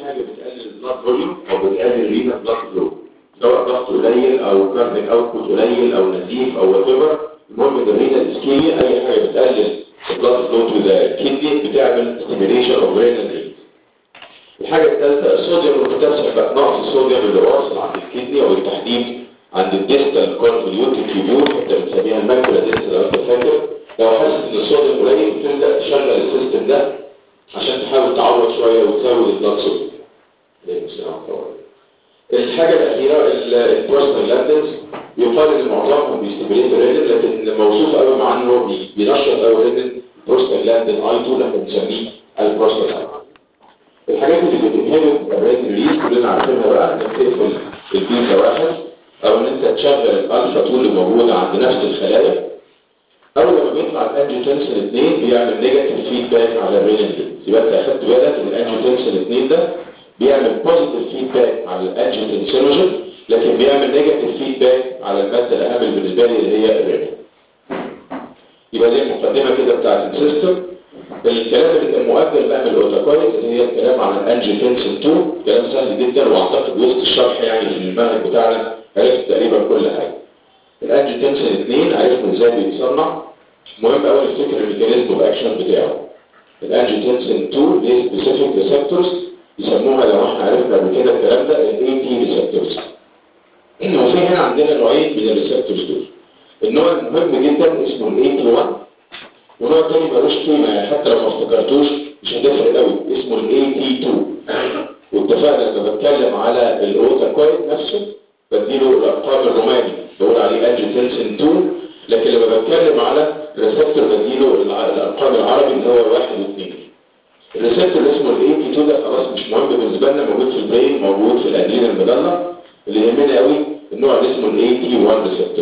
حاجه بتقلل البلاد فوليوم او بتقلل الرينا بلاد فلو سواء ضغط قليل او كارديك اوتبوت قليل او نزيف او وات ايفر المهم ان الرينا اسكيميا اي حاجه بتقلل البلاد فلو تو ذا كدني بتعمل ستيميليشن اوف رينال ريت الحاجه الثالثه الصوديوم والبوتاسيوم بقى نقص الصوديوم اللي واصل عند الكدني او بالتحديد عند الديستال كونفوليوتد تيبيول حتى بنسميها الماكولا ديستال لو انت فاكر لو حاسس ان الصوديوم قليل بتبدا تشغل السيستم ده عشان تحاول تعوض شويه وتزود البلاد صوديوم الحاجه الاخيره البروستاجلاندز يقال ان معظمهم بيستمريت الرينين لكن موصوف قوي مع انه بينشط قوي الرينين بروستاجلاندين اي 2 احنا بنسميه البروستاجلاندين الحاجات اللي بتنهبط الرينين ريليز كلنا عارفينها بقى انك تقفل البيتا واحد او ان انت تشغل الالفا 2 اللي موجوده عند نفس الخلايا او لما بيطلع الانجيوتنسين 2 بيعمل نيجاتيف فيدباك على الرينين ريليز يبقى انت اخدت بالك ان الانجيوتنسين 2 ده بيعمل بوزيتيف فيدباك على الانجيوتنسينوجين لكن بيعمل نيجاتيف فيدباك على الماده الاهم بالنسبه لي اللي هي الرينين يبقى دي المقدمه كده بتاعت السيستم الكلام اللي كان مؤجل بقى من الاوتوكويد اللي هي الكلام عن الانجيوتنسين 2 كلام سهل جدا واعتقد وسط الشرح يعني في المنهج بتاعنا عرفت تقريبا كل حاجه الانجيوتنسين 2 عرفنا ازاي بيتصنع مهم قوي نفتكر الميكانيزم اوف اكشن بتاعه الانجيوتنسين 2 ليه سبيسيفيك ريسبتورز يسموها لو احنا عرفنا قبل كده الكلام ده الاي تي ريسبتورز وفي هنا عندنا نوعين من الريسبتورز دول النوع المهم جدا اسمه الاي تي 1 ونوع تاني ملوش قيمه يعني حتى لو ما افتكرتوش مش هتفرق قوي اسمه الاي تي 2 واتفقنا لما بتكلم على الاوتاكويد نفسه بديله الارقام الروماني بقول عليه انجيوتنسين 2 لكن لما بتكلم على ريسبتور بديله الارقام العربي اللي هو 1 و2 الريسبتور اللي اسمه الاي تي 2 ده خلاص مش مهم بالنسبه لنا موجود في البرين موجود في الادرينا المدلة اللي يهمنا قوي النوع اللي اسمه الاي تي 1 ريسبتور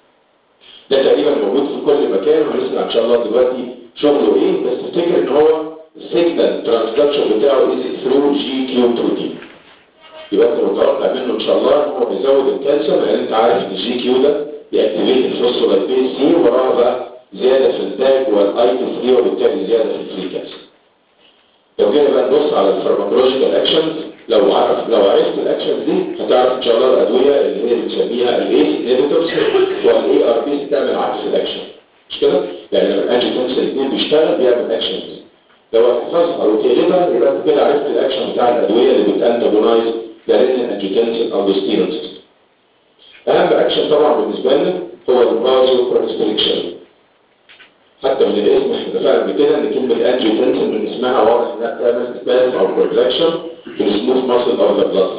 ده تقريبا موجود في كل مكان وهنسمع ان شاء الله دلوقتي شغله ايه بس تفتكر ان هو السيجنال ترانسدكشن بتاعه از ثرو جي كيو بروتين يبقى انت متوقع منه ان شاء الله ان هو بيزود الكالسيوم لان انت عارف ان الجي كيو ده بيأكتيفيت الفوسفولايبيز سي وراها بقى زياده في التاج والاي تي 3 وبالتالي زياده في الفري كالسيوم لو جينا بقى نبص على الفارماكولوجيكال اكشنز لو عرف لو عرفت الاكشنز دي هتعرف ان شاء الله الادويه اللي هي بنسميها الايس انهبيتورز والاي ار بي بتعمل عكس الاكشن مش كده؟ يعني لما الانجيوتنسين الاثنين بيشتغل بيعمل اكشنز لو هتحفظها او تقلبها يبقى انت كده عرفت الاكشن بتاع الادويه اللي بتانتاجونايز جارين انجيوتنسين او الستيرون سيستم اهم اكشن طبعا بالنسبه لنا هو البازو كونستريكشن حتى من الاسم احنا اتفقنا قبل كده ان كلمه انجيوتنسين من اسمها واضح انها بتعمل سبازم او كونتراكشن في السموث ماسل اوف ذا بلاد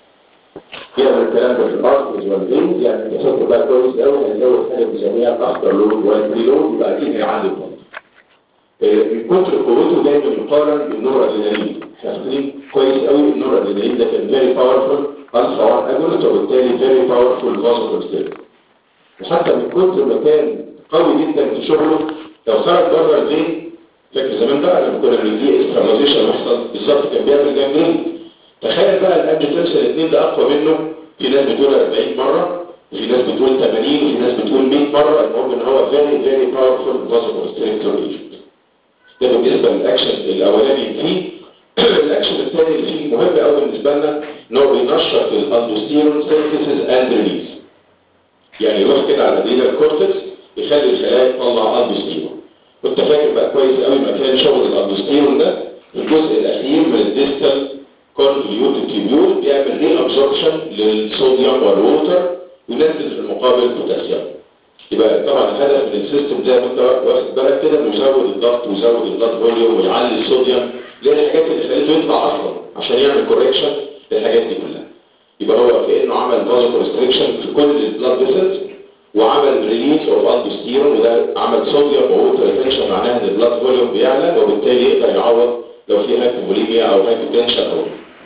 يعمل الكلام ده في الارترز والفينز يعني انت فاكر بقى كويس قوي هنزود حاجه بنسميها الاخضر لود والبري لود يبقى اكيد هيعلي الضغط من كتر قوته دايما يقارن بالنور ادرينالين احنا فاكرين كويس قوي النور ادرينالين ده كان فيري باورفول الفا 1 اجونست وبالتالي فيري باورفول فازوكونستريكتور وحتى من كتر ما كان قوي جدا في شغله لو خرج بره الفين فاكر زمان بقى لما كنا بنديه استرامازيشن وحصل بالظبط كان بيعمل جانجرين تخيل بقى الانجيوتنسين الاثنين ده اقوى منه في ناس بتقول 40 مره وفي ناس بتقول 80 وفي ناس بتقول 100 مره المهم ان هو فيري فيري باورفول فازوكونستريكتور ايجنت ده بالنسبه للاكشن الاولاني فيه الاكشن الثاني اللي فيه مهم قوي بالنسبه لنا ان هو بينشط الاندوستيرون سينثيسيس اند ريليز يعني يروح كده على الادرينال كورتكس يخلي الخلايا تطلع اندوستيرون وانت فاكر بقى كويس قوي مكان شغل الاندوستيرون ده الجزء الاخير من الديستال كونفوليوتد تيبيول بيعمل ري ابزوربشن للصوديوم والووتر وينزل في المقابل البوتاسيوم يبقى طبعا الهدف من السيستم زي ما انت واخد بالك كده انه يزود الضغط ويزود البلاد فوليوم ويعلي الصوديوم اللي هي الحاجات اللي خليته يطلع اصلا عشان يعمل كوريكشن للحاجات دي كلها يبقى هو كانه عمل فازو كونستريكشن في كل البلاد فيسلز وعمل ريليز اوف الدوستيرون وده عمل صوديوم ووتر ريتنشن معناها ان البلاد فوليوم بيعلى وبالتالي يقدر يعوض لو في هايبوفوليميا او هايبوتنشن او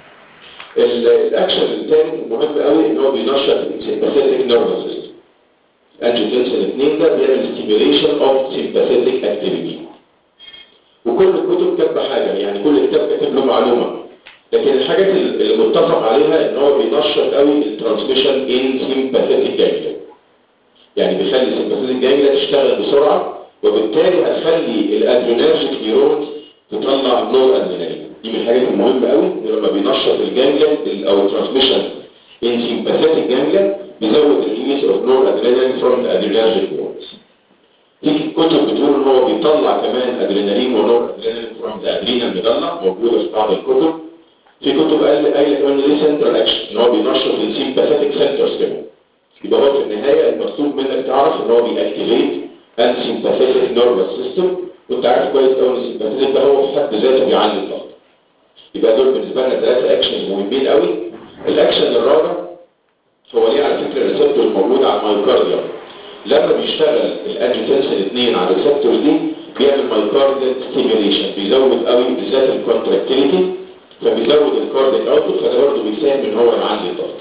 الاكشن الثاني المهم قوي ان هو بينشط السيمباثيك نيرفس سيستم انجيوتنسين 2 ده بيعمل ستيميوليشن اوف سيمباثيك اكتيفيتي وكل الكتب كاتبه حاجه يعني كل كتاب كاتب له معلومه لكن الحاجات اللي متفق عليها ان هو بينشط قوي الترانسميشن ان سيمباثيك جانجليا يعني بيخلي السيمباثيك جانجليا تشتغل بسرعه وبالتالي هتخلي الادرينرجيك نيورونز تطلع نور ادرينالين دي من الحاجات المهمه قوي انه لما بينشط الجانجليا او الترانسميشن ان سيمباثيك جانجليا بيزود الريليس اوف نور ادرينالين فروم ذا ادرينالجيك نودز في كتب بتقول ان هو بيطلع كمان ادرينالين ونور ادرينالين فروم ذا ادرينال ميدالا موجوده في بعض الكتب في كتب قال قايله كمان ليه سنترال اكشن ان هو بينشط السيمباثيك سنترز كمان يبقى هو في النهايه المطلوب منك تعرف ان هو بيأكتيفيت السيمباثيك نيرفس سيستم وانت عارف كويس قوي ان السيمباثيك ده هو في حد ذاته بيعلي الضغط يبقى دول بالنسبه لنا ثلاثه اكشنز مهمين قوي الاكشن الرابع هو ليه على فكره الريسبتور الموجود على المايوكارديوم لما بيشتغل الانجيوتنسين 2 على الريسبتور دي بيعمل مايوكارديال ستيميوليشن بيزود قوي بالذات الكونتراكتيليتي فبيزود الكارديك اوتبوت فده برضه بيساهم ان هو يعلي الضغط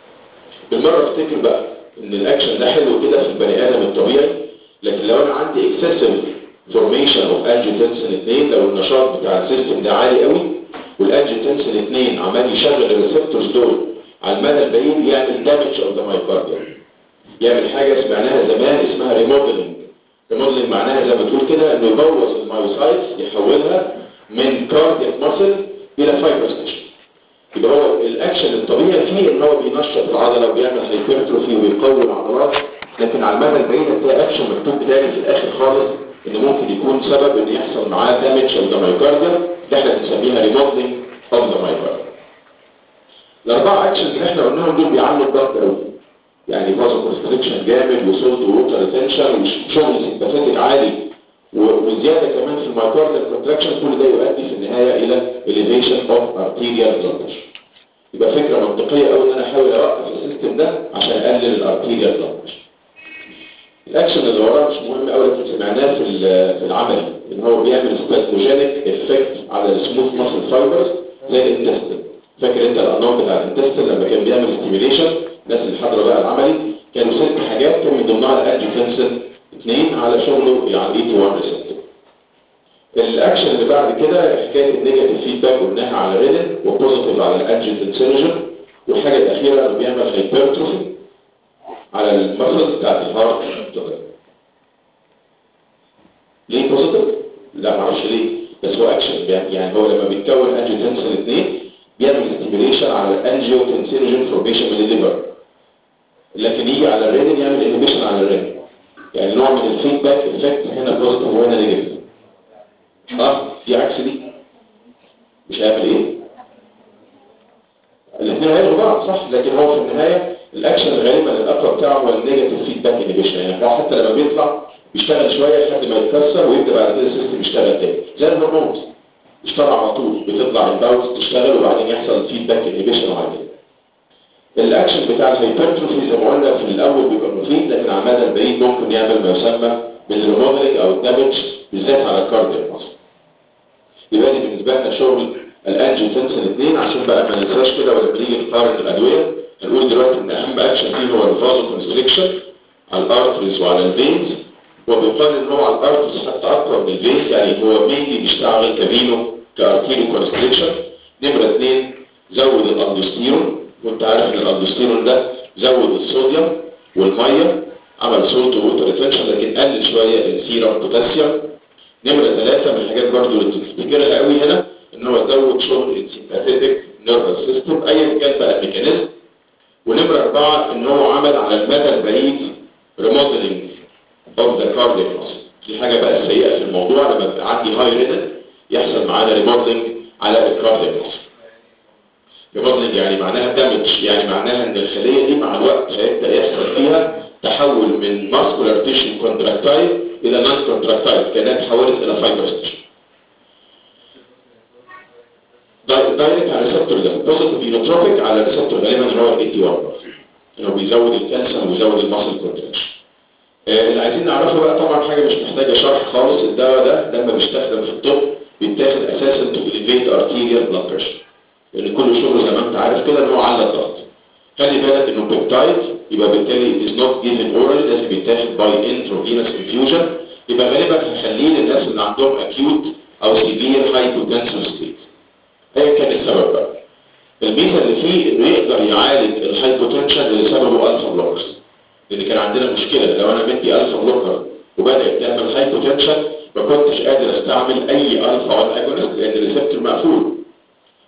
بالمره افتكر بقى ان الاكشن ده حلو كده في البني ادم الطبيعي لكن لو انا عندي اكسسيف فورميشن اوف انجيوتنسين 2 لو النشاط بتاع السيستم ده عالي قوي والانجيوتنسين 2 عمال يشغل الريسبتورز دول على المدى البعيد يعمل دامج اوف ذا مايوكارديوم يعمل حاجه سمعناها زمان اسمها ريموديلنج ريموديلنج معناها زي ما تقول كده انه يبوظ المايوسايتس يحولها من كاردياك ماسل الى فايبرس تيشو يبقى هو الاكشن الطبيعي فيه ان هو بينشط العضله وبيعمل هايبرتروفي ويقوي العضلات لكن على المدى البعيد هتلاقي اكشن مكتوب تاني في الاخر خالص ان ممكن يكون سبب ان يحصل معاه دامج اوف ذا مايوكارديوم اللي احنا بنسميها ريموديلنج اوف ذا مايوكارديوم الاربعه اكشنز اللي احنا قلناهم دول بيعلوا الضغط قوي يعني فازو كونستريكشن جامد وصوت ووتر ريتنشن وشغل سيمباثيك عالي وزياده كمان في المايوكارديال كونتراكشن كل ده يؤدي في النهايه الى elevation of arterial blood pressure يبقى فكره منطقيه قوي ان انا احاول اوقف السيستم ده عشان اقلل الارتيريال بلاد بريشر الاكشن اللي وراه مش مهم قوي لكن سمعناه في في العمل ان هو بيعمل سبازموجينيك افكت على السموث ماسل فايبرز زي الانتستين فاكر انت الانواع بتاع الانتستين لما كان بيعمل ستيميليشن الناس اللي حاضره بقى العملي كانوا ست حاجات كان من ضمنها الانجيوتنسين اثنين على شغله على الاي تي 1 ريسبتور الاكشن اللي بعد كده حكايه النيجاتيف فيدباك قلناها على رينين وبوزيتيف على الانجيوتنسينوجين والحاجه الاخيره انه بيعمل هايبرتروفي على المسلز بتاعت الهارت ليه بوزيتيف؟ لا معرفش ليه بس هو اكشن يعني هو لما بيتكون انجيوتنسين 2 بيعمل ستيميليشن على الانجيوتنسينوجين فورميشن من الليفر لكن يجي على الرينين يعمل انهبيشن على الرينين يعني نوع من الفيدباك افكت هنا بوزيتيف وهنا نيجاتيف اه في عكس دي مش هيعمل ايه الاثنين هيلغوا بعض صح لكن هو في النهايه الاكشن غالبا الاقوى بتاعه هو النيجاتيف فيدباك انهبيشن يعني هو حتى لما بيطلع بيشتغل شويه لحد ما يتكسر ويبدا بعد كده السيستم يشتغل تاني زي الهرمونز بيشتغل على طول بتطلع الباوز تشتغل وبعدين يحصل فيدباك انهبيشن وهكذا الاكشن بتاع الهايبرتروفي زي ما قلنا في الاول بيبقى مفيد لكن على المدى البعيد ممكن يعمل ما يسمى بالريموديلنج او الدامج بالذات على الكاردياك مصر يبقى دي بالنسبه لنا شغل الانجيوتنسين 2 عشان بقى ما ننساش كده ولما نيجي نقارن الادويه هنقول دلوقتي ان اهم اكشن فيه هو الفازو كونستريكشن على الارتريز وعلى الفينز وبيقال ان هو على الارتريز حتى اقوى من الفينز يعني هو مينلي بيشتغل كفينو كارتيريو كونستريكشن نمره 2 زود الاندوستيرون وانت عارف ان الاندوستيرون ده زود الصوديوم والميه عمل سولت ووتر ريتنشن لكن قلل شويه السيرم بوتاسيوم نمره ثلاثه من الحاجات برضو اللي تفتكرها قوي هنا ان هو زود شغل السيمباثيك نيرفس سيستم ايا كان بقى الميكانيزم ونمره اربعه ان هو عمل على المدى البعيد ريموديلنج اوف ذا كاردياك ماسل دي حاجه بقى سيئه في الموضوع لما يبقى عندي هاي رينال يحصل معانا ريموديلنج على الكاردياك ماسل ريموديلنج يعني معناها دامج يعني معناها ان الخليه دي مع الوقت هيبدا يحصل فيها تحول من ماسكولار تيشو كونتراكتايل الى نون كونتراكتايل كانها تحولت الى فايبرس تيشو دايركت على الريسبتور ده بوزيتيف يونوتروبيك على الريسبتور غالبا اللي هو الاي تي 1 انه بيزود الكالسيوم ويزود الماسل كونتراكشن اللي عايزين نعرفه بقى طبعا حاجه مش محتاجه شرح خالص الدواء ده لما بيستخدم في الطب بيتاخد اساسا تو اليفيت ارتيريال بلاد بريشر لان كل شغله زي ما انت عارف كده ان هو على الضغط خلي بالك انه بيبتايد يبقى بالتالي it is not given orally لازم بيتاخد باي intravenous infusion يبقى غالبا هنخليه للناس اللي عندهم acute او severe hypotensive state ايا كان السبب بقى الميزه اللي فيه انه يقدر يعالج الهايبوتنشن اللي سببه الفا بلوكرز لان كان عندنا مشكله لو انا مدي الفا بلوكر وبدات تعمل هايبوتنشن ما كنتش قادر استعمل اي الفا 1 اجونست لان الريسبتور مقفول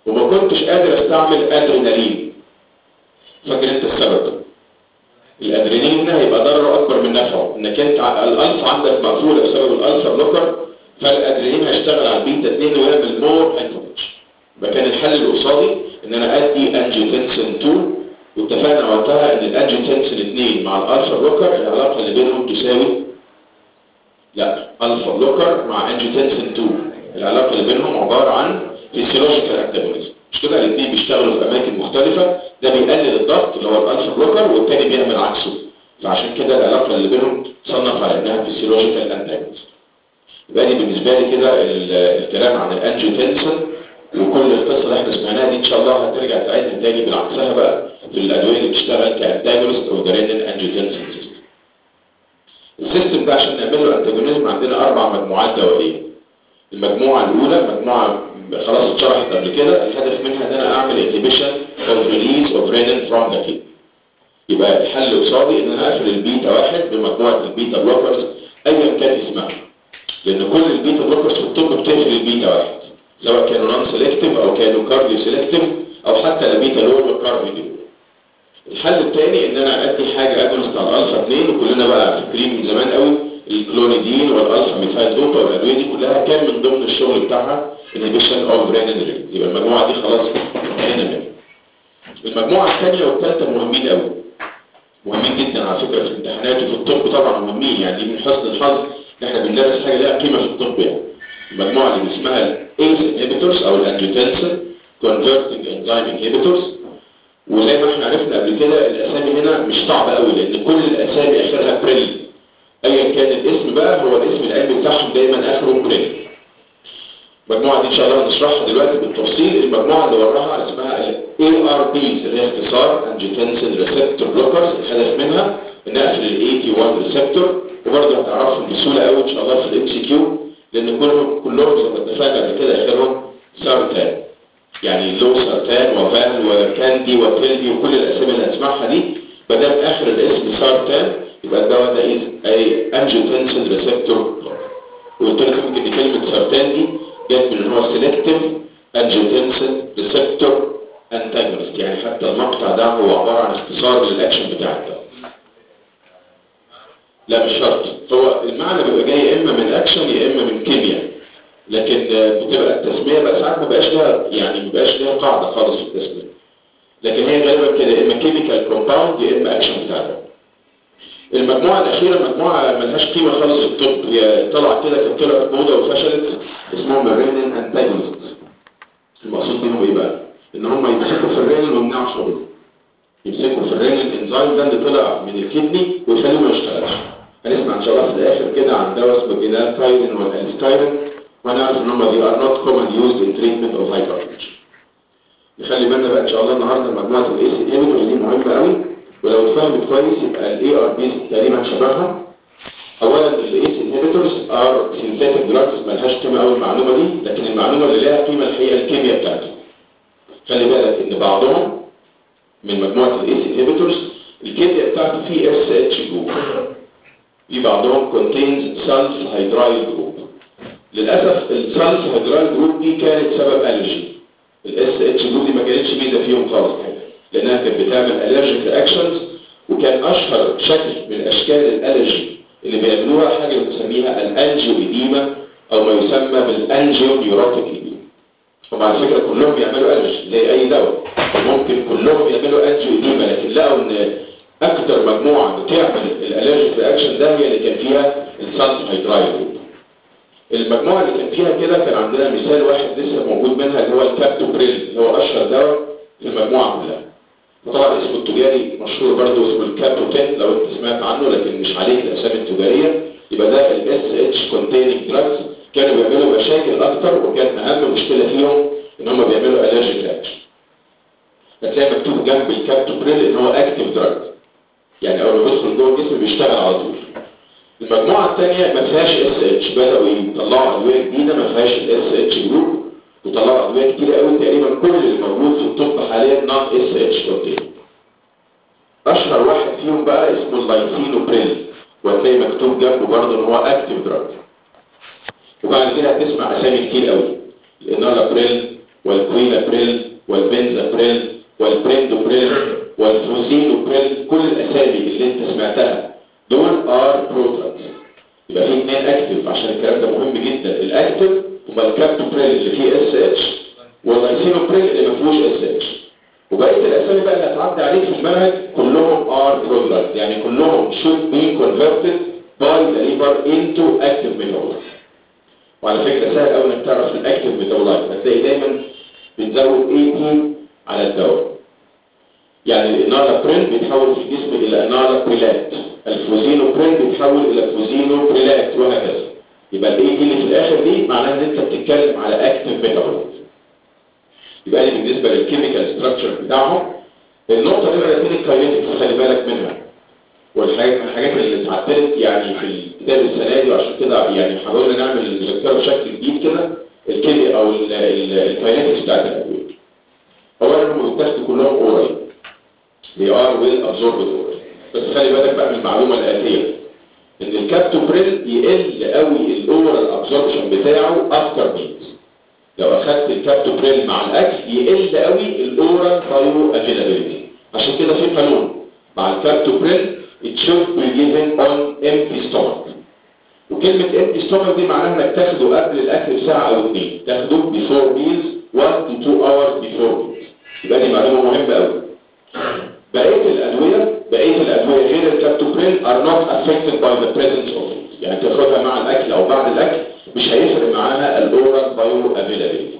وما كنتش قادر استعمل ادرينالين فاكر انت السبب الادرينالين هنا هيبقى ضرره اكبر من نفعه انك انت ع- الالفا عندك مقفوله بسبب الالفا بلوكر فالادرينالين هيشتغل على البيتا 2 ويعمل مور هايبوتنشن يبقى كان الحل القصادي ان انا ادي انجيوتنسين 2 واتفقنا وقتها ان الانجيوتنسين 2 مع الالفا بلوكر العلاقه اللي بينهم تساوي لا الفا بلوكر مع انجيوتنسين 2 العلاقه اللي بينهم عباره عن فيسيولوجيكال انتاجونيزم مش كده الاثنين بيشتغلوا في اماكن مختلفه ده بيقلل الضغط اللي هو الالفا بلوكر والتاني بيعمل عكسه فعشان كده العلاقه اللي بينهم تصنف على انها فيسيولوجيكال انتاجونيزم يبقى دي بالنسبه لي كده ال- الكلام عن الانجيوتنسين وكل القصه اللي احنا سمعناها دي ان شاء الله هترجع تعيدها تاني بالعكسها بقى في الادويه اللي بتشتغل كانتاجونست او جرينين انجيوتنسين سيستم السيستم ده عشان نعمل له انتاجونيزم عندنا اربع مجموعات دوائيه المجموعه الاولى مجموعه خلاص اتشرحت قبل كده الهدف منها ان انا اعمل انهبيشن اوف ريليز اوف رينين فروم ذا كيد يبقى الحل قصادي ان انا اقفل البيتا واحد بمجموعه البيتا بلوكرز ايا كان اسمها لان كل البيتا بلوكرز في الطب بتقفل البيتا واحد سواء كانوا نون سيلكتيف او كانوا كارديو سيلكتيف او حتى البيتا لول والكارديو الحل الثاني ان انا ادي حاجه اجونست على الالفا 2 وكلنا بقى فاكرين من زمان قوي الكلونيدين والالفا ميثايل دوبا والادويه دي كلها كان من ضمن الشغل بتاعها انهبيشن اوف برينين يبقى المجموعه دي خلاص انتهينا منها المجموعه الثانيه والثالثه مهمين قوي مهمين جدا على فكره في الامتحانات وفي الطب طبعا مهمين يعني دي من حسن الحظ ان احنا بندرس حاجه لها قيمه في الطب يعني المجموعه اللي اسمها الايس انهبيتورز او الانجيوتنسين كونفرتنج انزيم انهبيتورز وزي ما احنا عرفنا قبل كده الاسامي هنا مش صعبه قوي لان كل الاسامي اخرها بريل ايا كان الاسم بقى هو الاسم العلمي بتاعهم دايما اخره بريل المجموعه دي ان شاء الله هنشرحها دلوقتي بالتفصيل المجموعه اللي وراها اسمها ال ARBs اللي هي اختصار انجيوتنسين ريسبتور بلوكرز الهدف منها ان اقفل ال 81 ريسبتور وبرضه هتعرفهم بسهوله قوي ان شاء الله في الام سي كيو لان كلهم كلهم زي ما اتفقنا قبل كده اخرهم سارتان يعني لو سارتان وفال وكاندي وتيلدي وكل الاسامي اللي هنسمعها دي ما دام اخر الاسم سارتان يبقى الدواء ده اي انجيوتنسين ريسبتور وقلت لكم ان كلمه سارتان دي جت من ان هو سيلكتيف انجيوتنسين ريسبتور انتاجونست يعني حتى المقطع ده هو عباره عن اختصار للاكشن بتاع الدواء لا مش شرط هو المعنى بيبقى جاي يا اما من اكشن يا اما من كيمياء لكن آه، بتبقى التسميه بقى ساعات ما بقاش لها يعني ما بقاش لها قاعده خالص في التسميه لكن هي غالبا كده يا اما كيميكال كومباوند يا اما اكشن بتاع ده المجموعه الاخيره مجموعه ملهاش قيمه خالص في الطب هي طلعت كده كانت طلعت موضه وفشلت اسمهم الرينين انتاجونست المقصود بيهم ايه بقى؟ ان هم يمسكوا في الرينين ويمنعوا شغله يمسكوا في الرينين انزيم ده اللي طلع من الكدني ويخليه ما يشتغلش هنسمع ان شاء الله في الاخر كده عن دواء اسمه جينالتايرين والانستايرين وهنعرف ان هم they are not commonly used in treatment of hypertension نخلي بالنا بقى ان شاء الله النهارده مجموعه الايس انهبيتورز دي مهمه قوي ولو اتفهمت كويس يبقى الاي ار بي تقريبا شبهها اولا الايس انهبيتورز ار سينثيتك دراجز ملهاش قيمه قوي المعلومه دي لكن المعلومه اللي لها قيمه الحقيقه الكيمياء بتاعتها خلي بالك ان بعضهم من مجموعه الايس انهبيتورز الكيمياء بتاعته فيه اس اتش جروب في بعضهم contains sulf hydryl group للاسف السلف هيدرال جروب دي كانت سبب الرجي الاس اتش جروب دي ما كانتش ميزه فيهم خالص لانها كانت بتعمل الرجيك رياكشنز وكان اشهر شكل من اشكال الالرجي اللي بيعملوها حاجه بنسميها الانجيو ايديما او ما يسمى بالانجيو نيوروتيك ايديما هم على فكره كلهم بيعملوا الرجي زي اي دواء ممكن كلهم يعملوا انجيو ايديما لكن لقوا ان اكتر مجموعه بتعمل الالرجيك رياكشن ده هي اللي كان فيها السلف هيدرايل جروب المجموعة اللي كان فيها كده كان عندنا مثال واحد لسه موجود منها اللي هو الكابتوبريل اللي هو أشهر دواء في المجموعة كلها وطبعا اسمه التجاري مشهور برضه اسمه الكابتوتين لو انت سمعت عنه لكن مش عليه الأسامي التجارية يبقى ده الاس اتش كونتيننج دراجز كانوا بيعملوا مشاكل أكتر وكان أهم مشكلة فيهم إن هم بيعملوا ألرجيك رياكشن هتلاقي مكتوب جنب الكابتوبريل إن هو أكتيف دراج يعني أول ما بيدخل جوه الجسم بيشتغل على طول المجموعة الثانية ما فيهاش اس اتش بدأوا يطلعوا أدوية جديدة ما فيهاش الاس اتش جروب وطلعوا أدوية كتيرة قوي تقريبا كل اللي موجود في الطب حاليا نون اس اتش كونتين أشهر واحد فيهم بقى اسمه اللايسينوبريل وهتلاقي مكتوب جنبه برضه إن هو أكتيف دراج وبعد كده هتسمع أسامي كتير قوي الانالابريل والكوينابريل والبنزابريل والبريندوبريل والفوزينوبريل كل الاسامي اللي انت سمعتها دول ار برودراجز يبقى في اثنين اكتف عشان الكلام ده مهم جدا الاكتف هما الكابتوبريل اللي فيه اس اتش واللايسينوبريل اللي ما فيهوش اس اتش وبقيه الاسامي بقى اللي هتعدي عليك في المنهج كلهم ار برودراجز يعني كلهم should be converted by the liver into active metabolites وعلى فكره سهل قوي انك تعرف الاكتف ميتابولايت هتلاقي دايما بتزود اي تي على الدواء يعني الانالا برين بيتحول في الجسم الى انالا بريلات الفوزينو برين بيتحول الى فوزينو بريلات وهكذا يبقى الاي تي اللي في الاخر دي معناها ان انت بتتكلم على اكتف ميتابولايت يبقى دي بالنسبه للكيميكال ستراكشر بتاعهم النقطه نمره 2 الكاينetics خلي بالك منها والحاجات من الحاجات اللي اتعدلت يعني في الكتاب السنه دي وعشان كده يعني حاولنا نعمل المذكره بشكل جديد كده الكيمياء او الكاينetics بتاعت الادويه اولا هم بيتاخدوا كلهم اورال they are well absorbed oral بس خلي بالك بقى من المعلومه الاتيه ان الكابتوبريل يقل قوي الاورال ابزوربشن بتاعه افتر ميت لو اخدت الكابتوبريل مع الاكل يقل قوي الاورال بايو افيلابيلتي عشان كده في قانون مع الكابتوبريل it should be given on empty stomach وكلمة empty stomach دي معناها انك تاخده قبل الاكل بساعة او اتنين تاخده before meals 1 to 2 hours before meals يبقى دي معلومة مهمة قوي بقية الأدوية بقية الأدوية غير الكابتوبريل are not affected by the presence of it يعني تاخدها مع الأكل أو بعد الأكل مش هيفرق معاها الأورال بايو افيلابيلتي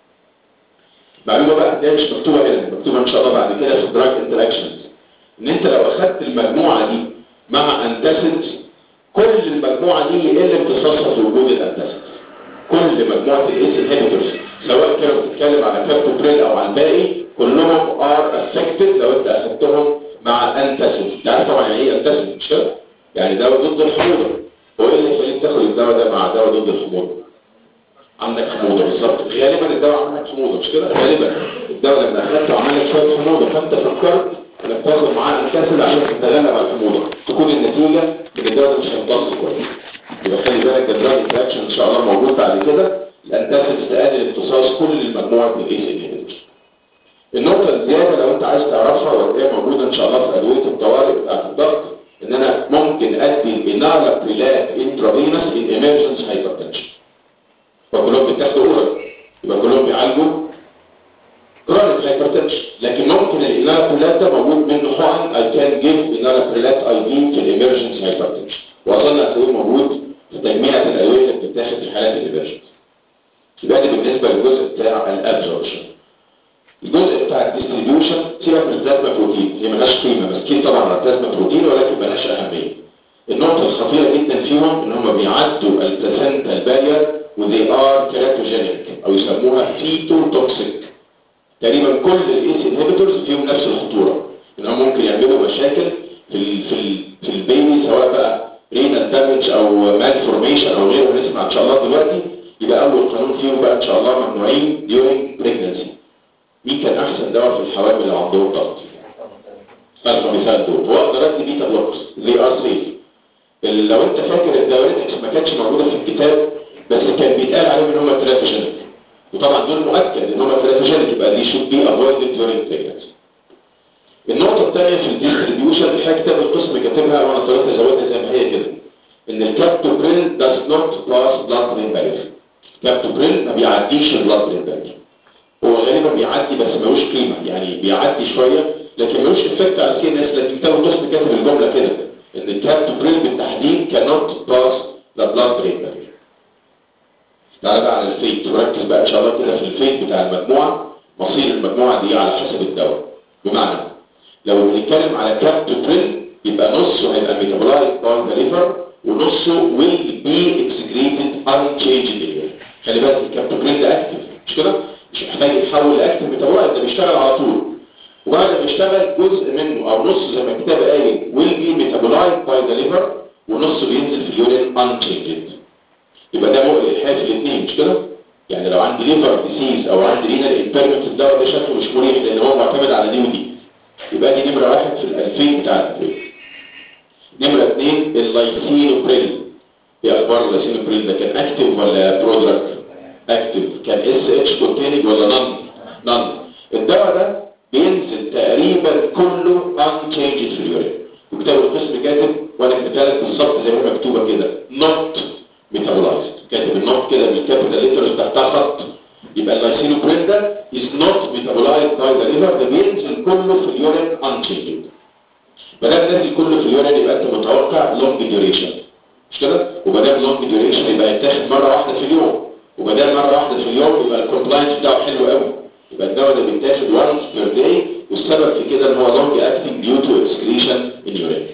معلومة بقى دي مش مكتوبة هنا مكتوبة إن شاء الله بعد كده في الدراج انتراكشنز ان انت لو اخدت المجموعة دي مع انتاسيد كل المجموعة دي يقل امتصاصها في وجود الانتاسيد كل مجموعة الاس انهبيتورز سواء كانوا بتتكلم على كابتوبريل او على الباقي كلهم ار افكتد لو انت اخدتهم مع انتاسيد تعرف طبعا يعني ايه انتاسيد مش كده؟ يعني دواء ضد الحموضة هو ايه اللي يخليك تاخد الدواء ده مع دواء ضد الحموضة؟ عندك حموضة بالظبط غالبا الدواء عندك حموضة مش كده؟ غالبا الدواء لما اخدته عمل لك شوية حموضة فانت فكرت انك تاخد معاه انكاسل عشان تتغلب على الحموضه تكون النتيجه ان الدواء مش هيمتص كويس يبقى خلي بالك الدراج انتراكشن ان شاء الله موجود بعد كده الانتاسل تقلل امتصاص كل المجموعه من الايس انهبيتورز النقطه الزياده لو انت عايز تعرفها وهي موجوده ان شاء الله في ادويه الطوارئ بتاعت الضغط ان انا ممكن ادي الانالا بريلات انترافينوس ان ايمرجنس هايبرتنشن وكلهم بيتاخدوا اورال يبقى كلهم بيعالجوا كرونيك هايبرتنشن لكن ممكن الانالابريلات ده موجود منه حقن اي كان جيف انالابريلات اي في في الامرجنسي هايبرتنشن واظن هتلاقيه موجود في تجميعة الادويه اللي بتتاخد في حالات الامرجنسي يبقى ده بالنسبه للجزء بتاع الابزوربشن الجزء بتاع الديستريبيوشن سيبك من البلازما بروتين هي ملهاش قيمه مسكين طبعا على البلازما بروتين ولكن ملهاش اهميه النقطه الخطيره جدا فيهم ان هم بيعدوا البلاسنتا البارير وذي ار كيراتوجينيك او يسموها فيتو توكسيك تقريبا كل الايس انهبيتورز فيهم نفس الخطوره انهم ممكن يعملوا مشاكل في ال في ال في البيبي سواء بقى رينال دامج او مال فورميشن او غيره هنسمع ان شاء الله دلوقتي يبقى اول قانون فيهم بقى ان شاء الله ممنوعين during pregnancy مين كان احسن دواء في الحوامل اللي عندهم ضغط؟ الفاميسات دول هو اقدر ادي بيتا بلوكس زي ار سيف لو انت فاكر الدايوريتكس ما كانتش موجوده في الكتاب بس كان بيتقال عليهم ان هم ترافيجينيك وطبعا دول مؤكد ان هم ترافيجينيك يبقى دي شود بي افويدد during pregnancy النقطة الثانية في الديستريبيوشن الحاجة كتاب القسم كاتبها وانا اضطريت ازودها زي ما هي كده ان الكابتوبريل does not pass blood brain barrier كابتوبريل ما بيعديش البلاد برين barrier هو غالبا بيعدي بس ملوش قيمة يعني بيعدي شوية لكن ملوش افكت على السي ان اس لكن كتاب القسم كاتب الجملة كده ان الكابتوبريل بالتحديد cannot pass the blood brain barrier تعالى بقى على الفيت وركز بقى ان شاء الله كده في الفيت بتاع المجموعة مصير المجموعة دي على حسب الدواء بمعنى لو بنتكلم على كابتوبريل يبقى نصه هيبقى ميتابولايز باي ذا ليفر ونصه will be excreted unchanged خلي بالك الكابتوبريل ده اكتف مش كده مش محتاج يتحول لاكتف ميتابولايز ده بيشتغل على طول وبعد ما يشتغل جزء منه او نص زي ما الكتاب قايل will be metabolized by the liver ونصه بينزل في اليورين unchanged يبقى ده مقلق الحياه في الاثنين مش كده يعني لو عندي ليفر ديسيز او عندي رينال امبيرمنت الدواء ده شكله مش مريح لان هو معتمد على دي ودي يبقى دي نمره واحد في الالفين بتاع البريل نمره اثنين اللايسينوبريل ايه اخبار اللايسينوبريل ده كان اكتف ولا برودراكت اكتف كان اس اتش كونتيننج ولا نون نون الدواء ده بينزل تقريبا كله unchanged في اليورين وكتاب القسم كاتب وانا كتبتها لك بالظبط زي ما مكتوبه كده not metabolized كاتب النوت كده بالكابيتال ليترز تحتها خط يبقى اللايسينوبرين ده is not metabolized by the liver ده بينزل كله في اليورين unchanged ما دام نازل كله في اليورين يبقى انت متوقع long duration مش كده وما دام long duration يبقى يتاخد مره واحده في اليوم وما دام مره واحده في اليوم يبقى الكومبلاينس بتاعه حلو قوي يبقى الدواء ده بيتاخد once per day والسبب في كده ان هو long acting due to excretion in urine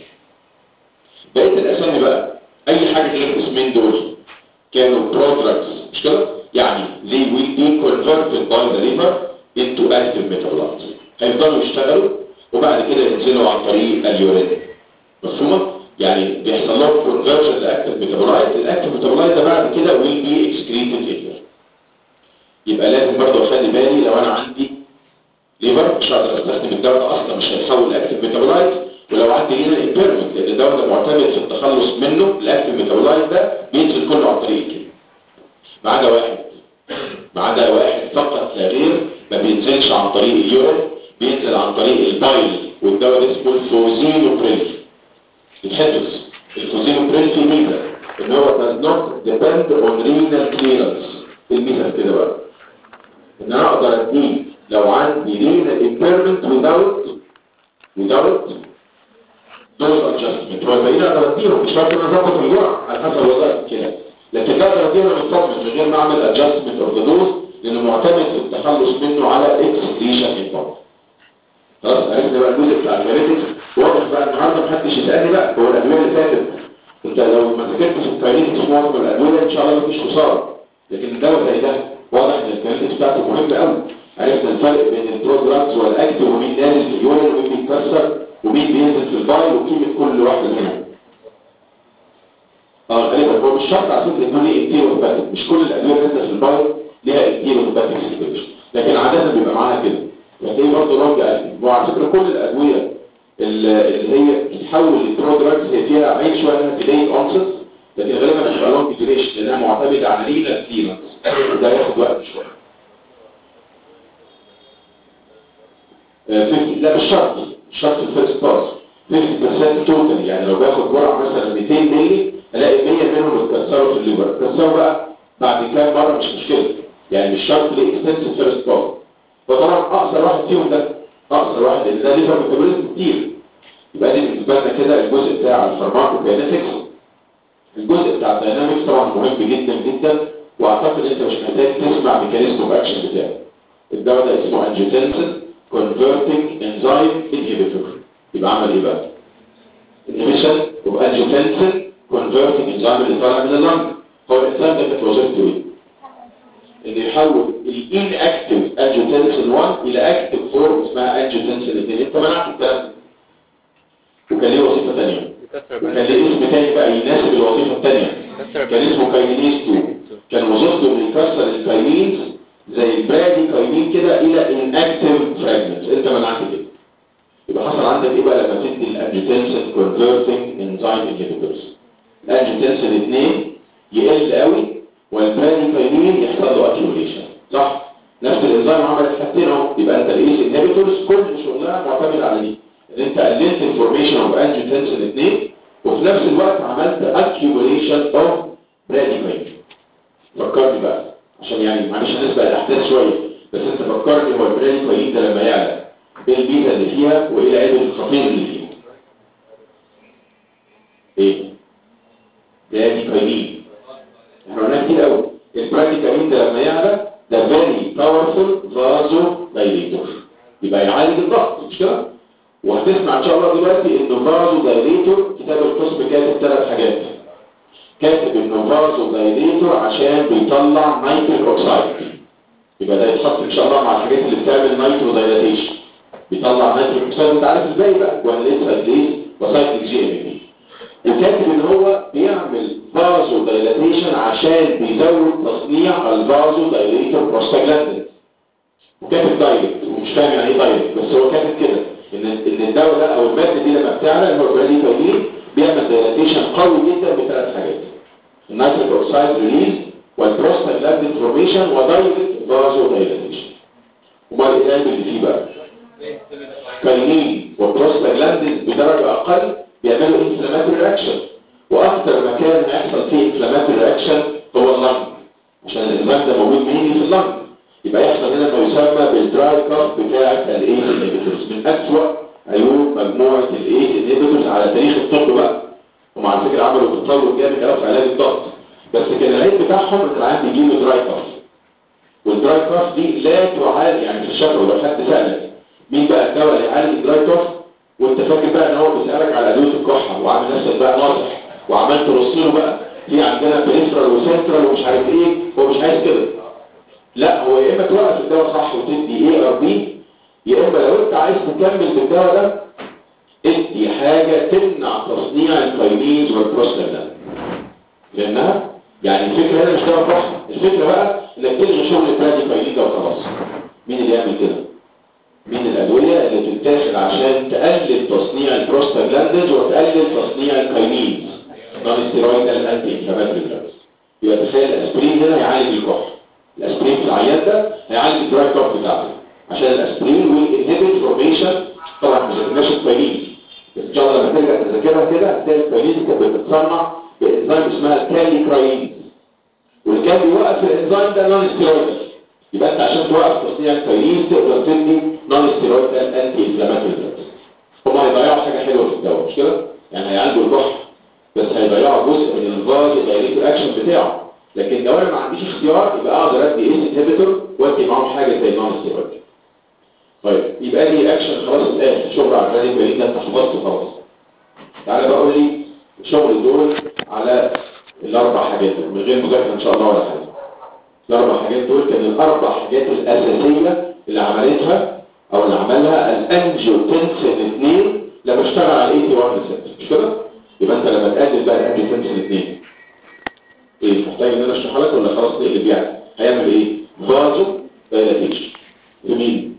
بقيه الاسامي بقى اي حاجه غير الاسمين دول كانوا prodrugs مش كده يعني they will be converted by the liver into active metabolites هيفضلوا يشتغلوا وبعد كده ينزلوا عن طريق اليورين مفهومه يعني بيحصل لهم conversion لاكتف ميتابولايت الاكتف ميتابولايت ده بعد كده will be excreted in urine يبقى لازم برضه اخلي بالي لو انا عندي ليفر مش هقدر استخدم الدواء ده اصلا مش هيتحول لاكتف ميتابولايت ولو عندي هنا امبيرمنت لان الدواء ده معتمد في التخلص منه الاكتف ميتابولايت ده بينزل كله عن طريق الكلى ما عدا واحد ما عدا واحد فقط لا غير ما بينزلش عن طريق اليورين بينزل عن طريق البايل والدواء ده اسمه الفوزينوبريل الحفظ الفوزينوبريل في ميزه ان هو does not depend on renal clearance الميزه كده بقى ان انا اقدر اديه لو عندي renal impairment without without dose adjustment هو الباقيين اقدر اديهم مش شرط ان انا اظبط الجرعه على حسب وظائف الكلى لكن لا اقدر اديهم مطمن من غير ما اعمل adjustment of the dose لانه معتمد في التخلص منه على excretion in body خلاص عرفنا بقى الجزء بتاع الجينيتكس واضح بقى النهارده محدش يسالني بقى هو الادويه اللي فاتت انت لو ما ذاكرتش الكاينيتكس معظم الادويه ان شاء الله مفيش خساره لكن الدواء زي ده واضح ان الكاينيتكس بتاعته مهمه قوي عرفنا الفرق بين البرودراكتس والاكتف ومين نازل في اليورين ومين بيتكسر ومين بينزل في البايل وقيمه كل واحده منهم اه غالبا هو مش شرط على فكره يكون ليه انتيروباتيك مش كل الادويه اللي نازله في البايل ليها انتيروباتيك سيكويشن لكن عاده بيبقى معاها كده هتلاقيه برضه لونج اكتنج وعلى فكره كل الادويه اللي اللي هي بتتحول لبرودراكتس هي فيها عين شويه انها ديلي اونست لكن غالبا بتبقى لونج ديوريشن لانها معتمده على رينال كليرنس وده ياخد وقت شويه آه، 50 لا مش شرط مش شرط الفيرست باس 50% توتال يعني لو باخد جرعه مثلا 200 مللي الاقي 100 منهم اتكسروا في الليفر اتكسروا بقى بعد كام مره مش مشكله يعني مش شرط لاكستنسيف فيرست باس وطبعا اقصر واحد فيهم ده اقصر واحد اللي ده ليفر ميتابوليزم كتير يبقى دي بالنسبه لنا كده الجزء بتاع الفارماكوكاينetics الجزء بتاع الداينامكس طبعا مهم جدا جدا واعتقد انت مش محتاج تسمع ميكانيزم اوف اكشن بتاعه الدواء ده اسمه انجيوتنسين كونفرتنج انزيم انهبيتور يبقى عمل ايه بقى انهبيشن اوف انجيوتنسين كونفرتنج انزيم اللي طالع من اللنج هو الانسان ده كانت وظيفته ايه ان يحول الان اكتف انجيوتنسين 1 الى اكتف فورم اسمها انجيوتنسين 2 انت منعت الكلام ده وكان ليه وظيفه ثانيه وكان ليه اسم تاني بقى يناسب الوظيفه الثانيه كان اسمه كاينيز 2 كان وظيفته انه يكسر الكاينيز زي البرادي كاينين كده الى انكتيف فراجمنتس انت منعت كده يبقى حصل عندك ايه بقى لما تدي الانجيوتنسين كونفرتنج انزيم انهبيتورز الانجيوتنسين 2 يقل قوي والبرادي كاينين يحصل له اكيوليشن صح نفس الانزيم عمل الحاجتين اهو يبقى انت الايس انهبيتورز كل شغلها معتمد على دي ان انت قللت الفورميشن اوف انجيوتنسين 2 وفي نفس الوقت عملت accumulation اوف براديكاين فكرني بقى عشان يعني معلش هنسبق الاحداث شويه بس انت فكرني هو البراديكاين ده لما يعلى ايه الميزه اللي فيها وايه العيب الخطير اللي فيها ايه براديكاين احنا قلنا كتير قوي البراديكاين ده لما يعلى ده فيري باورفول فازو دايليتور يبقى يعالج الضغط مش كده وهتسمع ان شاء الله دلوقتي انه فازو دايليتور كتاب القسم كاتب ثلاث حاجات كاتب انه فازو دايليتور عشان بيطلع نيتريك اوكسايد يبقى ده يتحط ان شاء الله مع الحاجات اللي بتعمل نيترو دايلاتيشن بيطلع نيتريك اوكسايد انت عارف ازاي بقى جوانليت سايكليز وسايكليك جي ام بي وكاتب ان هو بيعمل فازو دايلاتيشن عشان بيزود تصنيع الفازو دايليتور بروستاجلاندين وكاتب دايركت ومش فاهم يعني ايه دايركت بس هو كاتب كده ان ان الدواء ده او الماده دي لما بتعلى اللي هو البراديكاين بيعمل دايلاتيشن قوي جدا بثلاث حاجات النيتريك اوكسايد ريليز والبروستاجلاندين فورميشن ودايركت فازو دايلاتيشن امال ايه العلم اللي فيه بقى كاينين والبروستاجلاندين بدرجه اقل بيعملوا انفلاماتوري رياكشن واكثر مكان هيحصل فيه انفلاماتوري رياكشن هو اللنج عشان الانزيم ده موجود مين في اللنج يبقى يحصل هنا ما يسمى بالدراي كاف بتاعه الايس انهبيتورز من اسوأ عيوب مجموعه الايس انهبيتورز على تاريخ الطب بقى هم على فكره عملوا تطور جامد قوي في علاج الضغط بس كان العيب بتاعهم ان العيان بيجي له دراي كاف والدراي كاف دي لا تعالج يعني في الشفا لو حد سالك مين بقى الدواء اللي يعالج الدراي كاف وانت فاكر بقى ان هو بيسالك على ادويه الكحه وعامل نفسك بقى ناصح وعمال ترص له بقى في عندنا بريفرال وسنترال ومش عارف ايه هو مش عايز كده لا هو يا اما توقف الدواء صح وتدي اي ار بي يا اما لو انت عايز تكمل بالدواء ده ادي حاجه تمنع تصنيع الكاينيز والبروستاجلاند لانها يعني الفكره هنا مش دواء كحه الفكره بقى انك تلغي شغل البرادي كاينيز ده وخلاص مين اللي يعمل كده من الأدوية اللي تتاخد عشان تقلل تصنيع البروستاجلاندز وتقلل تصنيع الكاينيز نون ستيرويدال انتي انفلاماتوري دراجز يبقى تخيل الاسبرين هنا هيعالج الكح الاسبرين في العيان ده هيعالج الدراي كوف بتاعته عشان الاسبرين والانهبيت فورميشن طبعا ما ذكرناش الكاينيز بس ان شاء الله لما ترجع تذاكرها كده هتلاقي الكاينيز كانت بتتصنع بانزيم اسمها الكاليكراينز واللي كان بيوقف الانزيم ده نون ستيرويدال يبقى انت عشان توقف تصنيع الكاينيز تقدر تدي نون ستيرويدال انتي انفلاماتوري دراجز هما هيضيعوا حاجه حلوه في الدواء مش كده؟ يعني هيعالجوا الكح بس هيضيعوا جزء من الفاز دايركت اكشن بتاعه لكن لو انا ما عنديش اختيار يبقى اقدر ادي ايس انهبيتور وادي معاهم حاجه زي نون ستيرويد طيب يبقى لي اكشن خلاص الان شغل على الراديو كويس انت حفظته خلاص تعالى بقى قول لي الشغل دول على الاربع حاجات دول من غير مذاكره ان شاء الله ولا حاجه الاربع حاجات دول كان الاربع حاجات الاساسيه اللي عملتها او اللي عملها الانجيوتنسين 2 لما اشتغل على الاي تي 1 ريسبتور مش كده يبقى انت لما تقلل بقى الانجيوتنسين 2 ايه محتاج ان انا اشرحها لك ولا خلاص نقلب يعني هيعمل ايه فازو دايلاتيشن لمين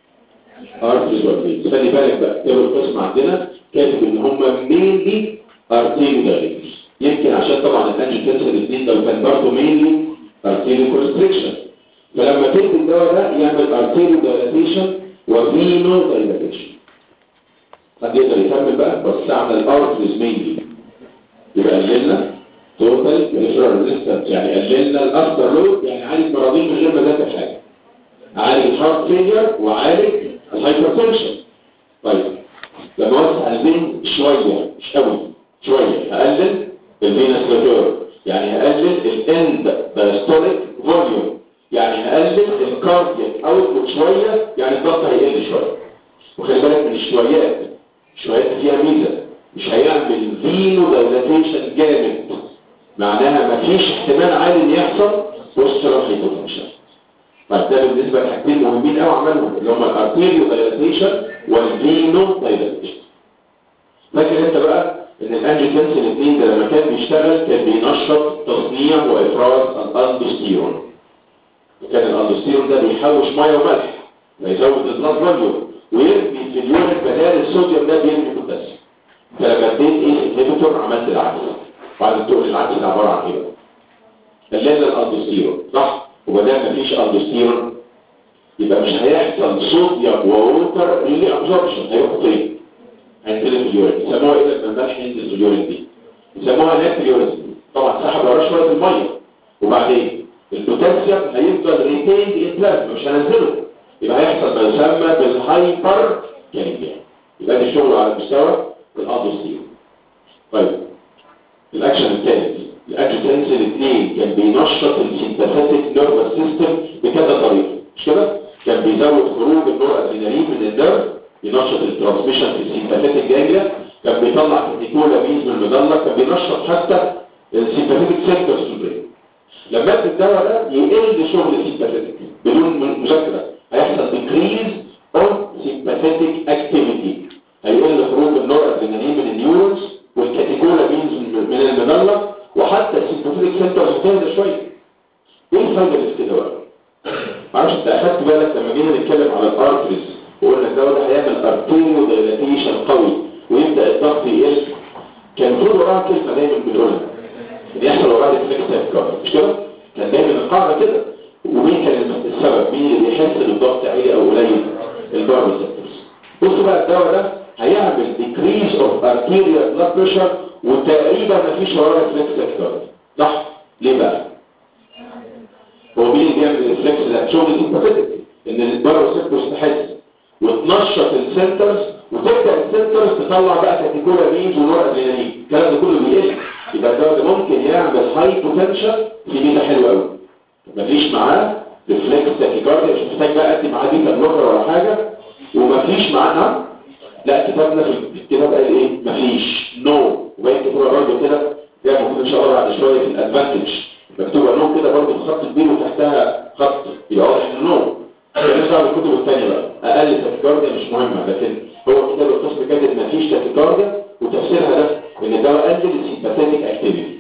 ارتريز والفين خلي بالك بقى كتاب القسم عندنا كاتب ان هم مينلي ارتيريو دايلاتيشن يمكن عشان طبعا الانجيوتنسين 2 ده كان برضه مينلي ارتيريو كونستريكشن فلما تدي الدواء ده يعمل ارتيريو دايلاتيشن وفينو دايلاتيشن حد يقدر يكمل بقى بس عمل الارتريز مينلي يبقى قللنا توتال بريفرال ريزيستنس يعني قللنا الافتر لود يعني عالج مراضين من غير ما ذاكر حاجه عالج الهارت فيلير وعالج الهايبرتنشن طيب لما اوسع الفين شويه مش قوي شويه هقلل الفينس ريتير يعني هقلل الاند دايستوليك فوليوم يعني هقلل الكاردياك اوتبوت شويه يعني الضغط هيقل شويه وخلي بالك من الشويات الشويات فيها ميزه مش هيعمل فينو دايلاتيشن جامد معناها مفيش احتمال عالي ان يحصل بوسترال هايبوتنشن طيب ده بالنسبه لحاجتين مهمين قوي عملهم اللي هم الارتيريو دايلاتيشن والفينو دايلاتيشن فاكر انت بقى ان الانجيوتنسين 2 ده لما كان بيشتغل كان بينشط تصنيع وافراز الاندوستيرون وكان الاندوستيرون ده بيحوش ميه وملح فيزود البلاد فوليوم ويرمي في اليورين بدل الصوديوم ده بيرمي بوتاسيوم فلما اديت ايه انهبيتور عملت العكس وعايز تقول العكس ده عباره عن ايه قللنا الاندوستيرون صح وبدل مفيش اندوستيرون يبقى مش هيحصل صوديوم ووتر ريلي ابزوربشن هيروحوا فين هينزلوا في اليورين يسموها ايه لما الملح ينزل في اليورين دي يسموها ناتريوريزم طبعا سحب وراه شويه الميه وبعدين البوتاسيوم هيفضل ريتيند ان بلازما مش هنزله يبقى هيحصل ما يسمى بالهايبر كاليميا يبقى ده الشغل على مستوى الاندوستيرون طيب الاكشن الثالث الاكشن الاثنين كان بينشط السيمباثيك نيرفس سيستم بكذا طريقه مش كده كان بيزود خروج النور ادرينالين من النيرف ينشط الترانسميشن في السيمباثيك جانجليا كان بيطلع كورتيكولامينز من المظله كان بينشط حتى السيمباثيك سيكتورز في البرين لما ادي الدواء ده يقل شغل السيمباثيك بدون مذاكره هيحصل ديكريز اون سيمباثيك اكتيفيتي هيقل خروج النور ادرينالين من النيورونز والكاتيكولامينز من المظله وحتى السيمباثيك سنترز هتهدى شويه ايه الفايده اللي في كده بقى معرفش انت اخدت بالك لما جينا نتكلم على الارتريز وقلنا الدواء ده هيعمل ارتيريو دايلاتيشن قوي ويبدا الضغط يقل كان في وراها كلمه دايما بنقولها ان يحصل وراها ريفلكس تاكيكارديا مش كده كان دايما القاعده كده ومين كان السبب مين اللي بيحس ان الضغط عالي او قليل الباروسيبتورز بصوا بقى الدواء ده هيعمل decrease of arterial blood pressure وتقريبا مفيش وراه reflex tachycardia صح ليه بقى هو مين اللي بيعمل الريفلكس ده شغل سيمباثيك ان الباروسيبتورز تحس وتنشط السنترز وتبدا السنترز تطلع بقى كاتيكولا مينز ونور ادرينالين الكلام ده كله بيقل يبقى الدواء ده ممكن يعمل هاي بوتنشال في ميزه حلوه قوي مفيش معاه ريفلكس تاكيكارديا مش محتاج بقى ادي معاه بيتا بلوكر ولا حاجه ومفيش معاها لا كتابنا في الكتاب قال ايه مفيش نو وباين كتابه برضه كده زي ما كنا ان شاء الله بعد شويه في الادفانتج مكتوبه نو كده برضه بخط كبير وتحتها خط يبقى واضح انه نو مالناش دعوه بالكتب الثانيه بقى اقل تاكيكارديا مش مهمه لكن هو كتاب القسم كاتب مفيش تاكيكارديا وتفسيرها ده ان الدواء قلل السيمباثيك اكتيفيتي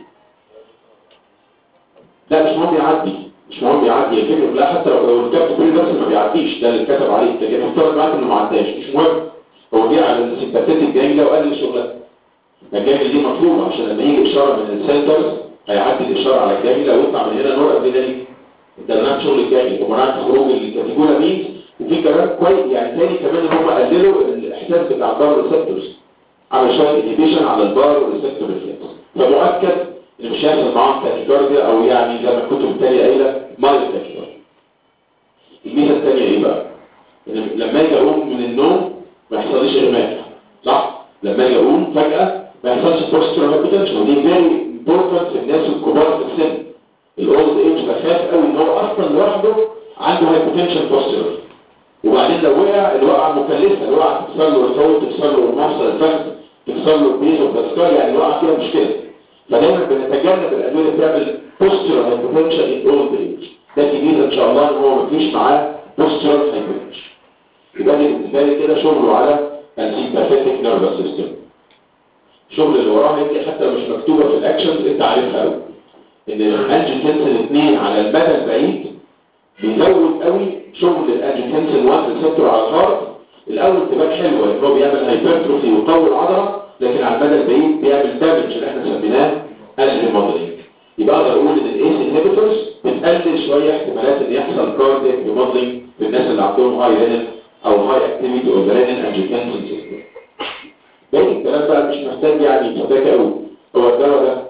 لا مش مهم يعدي مش مهم يعدي الفكره لا حتى لو لو الكتاب كل بس ما بيعديش ده اللي كتب عليه لكن افترض معاك انه ما عداش مش مهم هو جه على السيمباثيك جانجلا وقلل شغلها الجانجلا دي مطلوبه عشان لما يجي اشاره من السنترز هيعدي الاشاره على الجانجلا ويطلع من هنا نور ادرينالين ده منعت شغل الجانجلا ومنعت خروج الكاتيجولا مينز وفي كلام كويس يعني تاني كمان ان هم قللوا الاحساس بتاع البار ريسبتورز عمل شويه انهبيشن على البار ريسبتور ريفلكس فمؤكد ان مش هيحصل معاهم تاكيكارديا او يعني زي ما الكتب التانية قايله مايل تاكيكارديا الميزه الثانيه ايه بقى؟ إن لما اجي اقوم من النوم ما يحصليش اغماء صح؟ لما اجي اقوم فجاه ما يحصلش بوستر هايبوتنشن ودي فيري امبورتنت في الناس الكبار في السن الاولد ايج بخاف قوي ان هو اصلا لوحده عنده هايبوتنشن بوستر وبعدين لو وقع الوقعه مكلفه الوقعه تكسر له الفوت تكسر له مفصل الفخذ تكسر له البيز والبسكار يعني الوقعه فيها مشكله فدايما بنتجنب الادويه اللي بتعمل بوستر هايبوتنشن ان اولد ايج ده جديد ان شاء الله ان هو مفيش معاه بوستر هايبوتنشن يبقى دي بالنسبه لي كده شغله على السيمباثيك نيرفس سيستم الشغل اللي وراه يمكن حتى لو مش مكتوبه في الاكشنز انت عارفها قوي ان الانجيوتنسين 2 على المدى البعيد بيزود قوي شغل الانجيوتنسين 1 ريسبتور على الهارت الاول تبان حلوه ان هو بيعمل هايبرتروفي ويقوي العضله لكن على المدى البعيد بيعمل دامج اللي احنا سميناه الريموديلنج يبقى اقدر اقول ان الايس انهبيتورز بتقلل شويه احتمالات ان يحصل كاردياك ريموديلنج في الناس اللي عندهم هاي رينين او هاي اكتيفيتي اوف رينين انجيوتنسين سيستم باقي الكلام بقى مش محتاج يعني فتاكة قوي هو الدواء ده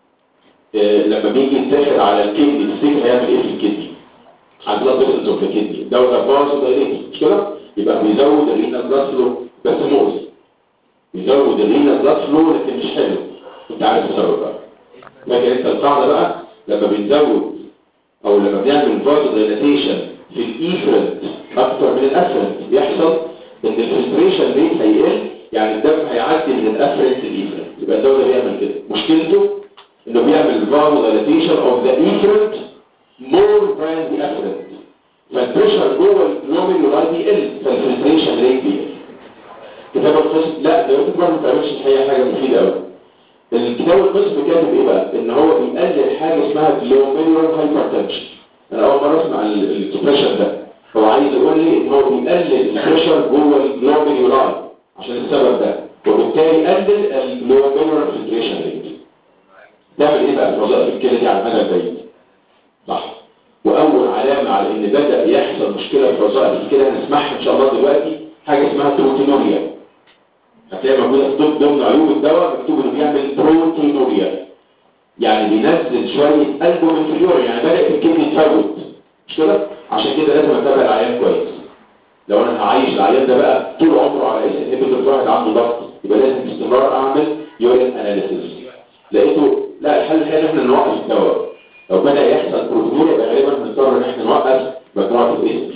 آه لما بيجي يتاخد على الكدني تفتكر هيعمل ايه في الكدني على البلاد فيسلز اوف الكدني الدواء ده بارس دايريت مش كده يبقى بيزود الرينال بلاد فلو بس مؤذي بيزود الرينال بلاد فلو لكن مش حلو انت عارف السبب بقى لكن انت القاعده بقى لما بنزود او لما بنعمل فازو دايلاتيشن في الايفرنت اكتر من الافرنت بيحصل ان الفلتريشن ريت هيقل يعني الدم هيعدي من الافرنت للايفرنت يبقى الدواء ده بيعمل كده مشكلته انه بيعمل فازو دايلاتيشن اوف ذا ايفرنت مور ذان ذا افرنت فالبريشر جوه الجلوميرولاي بيقل فالفلتريشن ريت بيقل كتاب القسم لا ده يمكن ما بتعملش الحقيقه حاجه مفيده قوي الكتاب القسم كاتب ايه بقى ان هو بيقلل حاجه اسمها جلوميرولار هايبرتنشن انا اول مره اسمع الاكسبريشن ده هو عايز يقول لي ان هو بيقلل البريشر جوه الجلوميرولاي عشان السبب ده وبالتالي يقلل الجلوميرولار فلتريشن ريت تعمل ايه بقى الوظائف الكلى دي على المدى البعيد صح واول علامه على ان بدا يحصل مشكله في وظائف الكلى هنسمعها ان شاء الله دلوقتي حاجه اسمها بروتينوريا هتلاقي موجوده في ضمن ضمن عيوب الدواء مكتوب انه بيعمل بروتينوريا يعني بينزل شويه البومين في اليورين يعني بدا الكدني تفوت مش كده عشان كده لازم اتابع العيان كويس لو انا هعيش العيان ده بقى طول عمره على اس انهبيتور واحد عنده ضغط يبقى لازم باستمرار اعمل يورين اناليسيس لقيته لا الحل الحقيقي ان احنا نوقف الدواء لو بدا يحصل بروتينوريا يبقى غالبا هنضطر ان احنا نوقف مجموعه الاس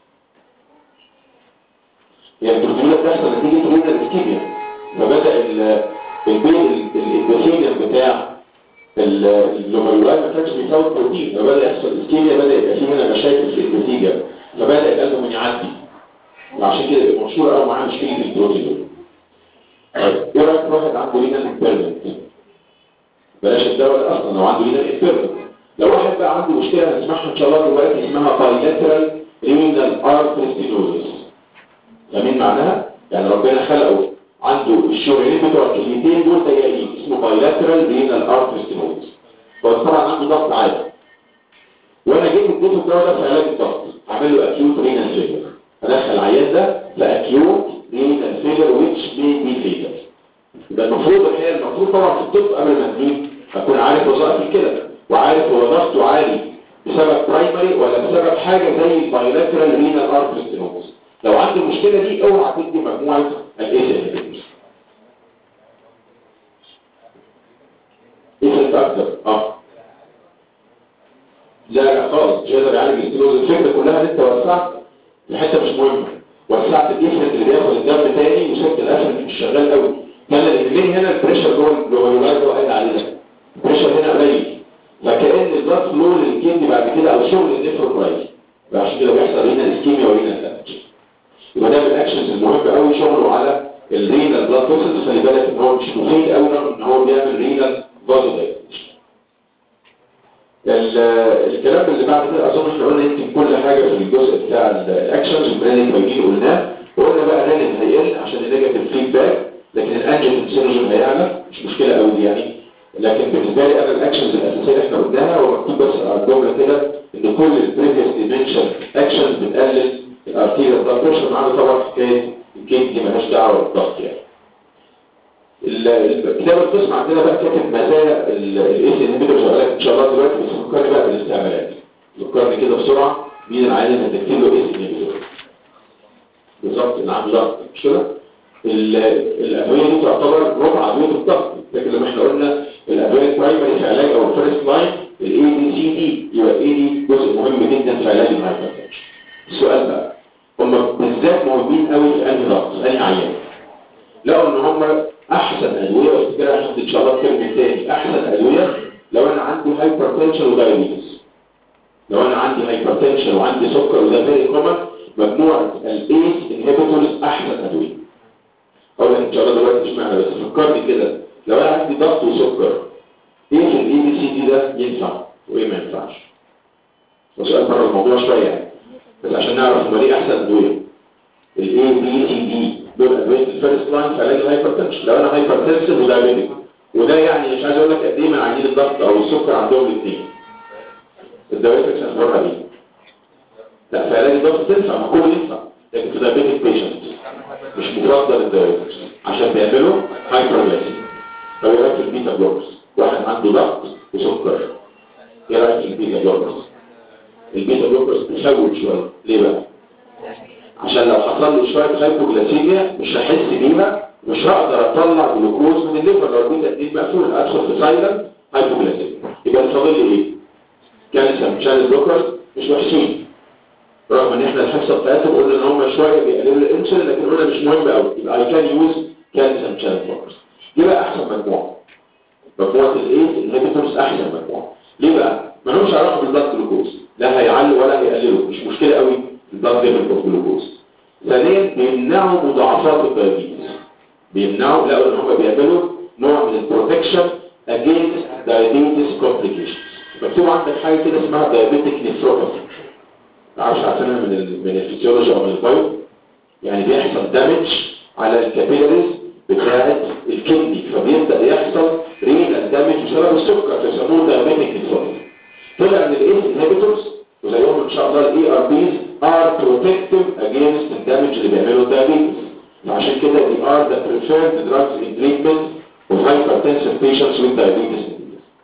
يعني البروتينات بتحصل نتيجة رينال اسكيميا فبدأ البين الابيثيليوم بتاع الجلوميرولاي ما كانش بيساوي بروتين فبدأ يحصل اسكيميا بدأ يبقى فيه هنا مشاكل في الابيثيليوم فبدأ القلب من يعدي وعشان كده يبقى مشهور قوي معاه مشكلة البروتين ايه رايك واحد عنده رينال امبيرمنت بلاش الدواء ده اصلا لو عنده رينال امبيرمنت لو واحد بقى عنده مشكلة هنسمعها ان شاء الله دلوقتي اسمها بايلاترال رينال ارتريستينوزس فاهمين معناها؟ يعني ربنا خلقه عنده الشريانين بتوع الكليتين دول ضيقين اسمه بايلاترال رينال ارتري ستينوز هو طبعا عنده ضغط عالي وانا جيت اديته الدواء ده في علاج الضغط اعمل له اكيوت رينال فيلر ادخل العيان ده في اكيوت رينال فيلر ويتش مي بي فيلر يبقى المفروض الحقيقه المفروض طبعا في الطب قبل ما تجيب اكون عارف وظائف الكلى وعارف هو ضغطه عالي بسبب برايمري ولا بسبب حاجه زي البايلاترال رينال ارتري ستينوز لو عندي المشكله دي اوعى تدي مجموعه الايس ايه الفاكتور اه لا لا خالص مش هيقدر يعالج الاستيروز الفكره كلها ان انت وسعت الحته مش مهمه وسعت الافرنت اللي بياخد الدم تاني وسبت الافرنت مش شغال قوي كان الاثنين هنا البريشر جوه الجلوميرولايز اللي هو قايل عليه ده البريشر هنا قليل فكأن البلاد فلو للكدني بعد كده او شغل النيفروكرايز عشان كده بيحصل هنا اسكيميا وهنا دامج يبقى ده من الاكشنز المهم قوي شغله على الرينال بلاد فيسلز خلي بالك ان هو مش مفيد قوي رغم ان هو بيعمل رينال فازو الكلام اللي بعد كده اظن احنا قلنا يمكن كل حاجه في الجزء بتاع الاكشنز والبريننج هيجي قلناه وقلنا بقى الريننج هيقل عشان النيجاتيف فيدباك لكن الانجل سينوجين هيعلى مش مشكله قوي دي يعني لكن بالنسبه لي انا الاكشنز الاساسيه اللي احنا قلناها هو مكتوب بس على الجمله كده ان كل البريفيس ديمنشن اكشنز بتقلل الارتيريال بلاد بريشر ما عدا طبعا حكايه الكيد دي مالهاش دعوه بالضغط يعني الكتاب القسم عندنا بقى كاتب مزايا الايس انهبيتورز هقول لك ان شاء الله دلوقتي بس فكرني بقى بالاستعمالات فكرني كده بسرعه مين العيان اللي هتكتب له ايس انهبيتور بالظبط اللي عنده ضغط مش كده الادويه دي تعتبر ربع ادويه الضغط لكن لما احنا قلنا الادويه البرايمري في علاج او الفيرست لاين الاي دي سي دي يبقى الاي دي جزء مهم جدا في علاج الهايبرتنشن السؤال بقى هم بالذات مهمين قوي في انهي ضغط انهي عيان لقوا ان هم احسن ادويه وافتكرها هاخد ان شاء الله الترم الثاني احسن ادويه لو انا عندي هايبرتنشن ودايابيتس لو انا عندي هايبرتنشن وعندي سكر وده فيري كومن مجموعه الايس انهبيتورز احسن ادويه اقول لك ان شاء الله دلوقتي اشمعنى بس فكرني كده لو انا عندي ضغط وسكر ايه في الاي بي سي دي ده ينفع وايه ما ينفعش وسؤال بره الموضوع شويه يعني بس عشان نعرف هما ليه احسن ادويه الاي بي سي دي دول ادويه الفيرست لاين في علاج الهايبرتنشن لو انا هايبرتنشن ودايابيتيك وده يعني مش عايز اقول لك قد ايه من عيانين الضغط او السكر عندهم الاثنين الدوائر اخبارها ايه لا في علاج الضغط تنفع ما كله ينفع لكن في دايابيتيك بيشنت مش مفضل الدوائر عشان بيعملوا هايبرجلايسيميا طب ايه رايك في البيتا بلوكس واحد عنده ضغط وسكر ايه رايك في البيتا بلوكس البيتا بلوكس بتفوت شويه ليه بقى عشان لو حصل له شويه هايبوجلاسيميا مش هحس بيها مش هقدر اطلع جلوكوز من الليفر لو البيتا 2 مقفول ادخل في سايلنت هايبوجلاسيميا يبقى الفاضل لي ايه كالسيوم شانل بلوكرز مش وحشين رغم ان احنا الحصه بتاعتهم قلنا ان هم شويه بيقللوا الانسولين لكن قلنا مش مهم قوي يبقى اي كان يوز كالسيوم شانل بلوكرز دي بقى احسن مجموعه مجموعه الايس انهبيتورز احسن مجموعه ليه بقى ما لهمش علاقه بالبلاد جلوكوز لا هيعلوا ولا هيقللوا مش مشكله قوي البلاد ليفل اوف جلوكوز ثانيا بيمنعوا مضاعفات الدايابيتس بيمنعوا لقوا ان هم بيعملوا نوع من البروتكشن against diabetes complications مكتوب عندك حاجه كده اسمها diabetic nephropathy معرفش عارفينها من ال من الفسيولوجي او من البايو يعني بيحصل دامج على الكابيلاريز بتاعه الكدني فبيبدا يحصل رينال دامج بسبب السكر فيسموه diabetic nephropathy طلع ان الايس انهبيتورز وزيهم ان شاء الله الاي ار بيز ار بروتكتيف اجينست الدامج اللي بيعمله الدايابيتس فعشان كده they are the preferred drugs in treatment of hypertensive patients with diabetes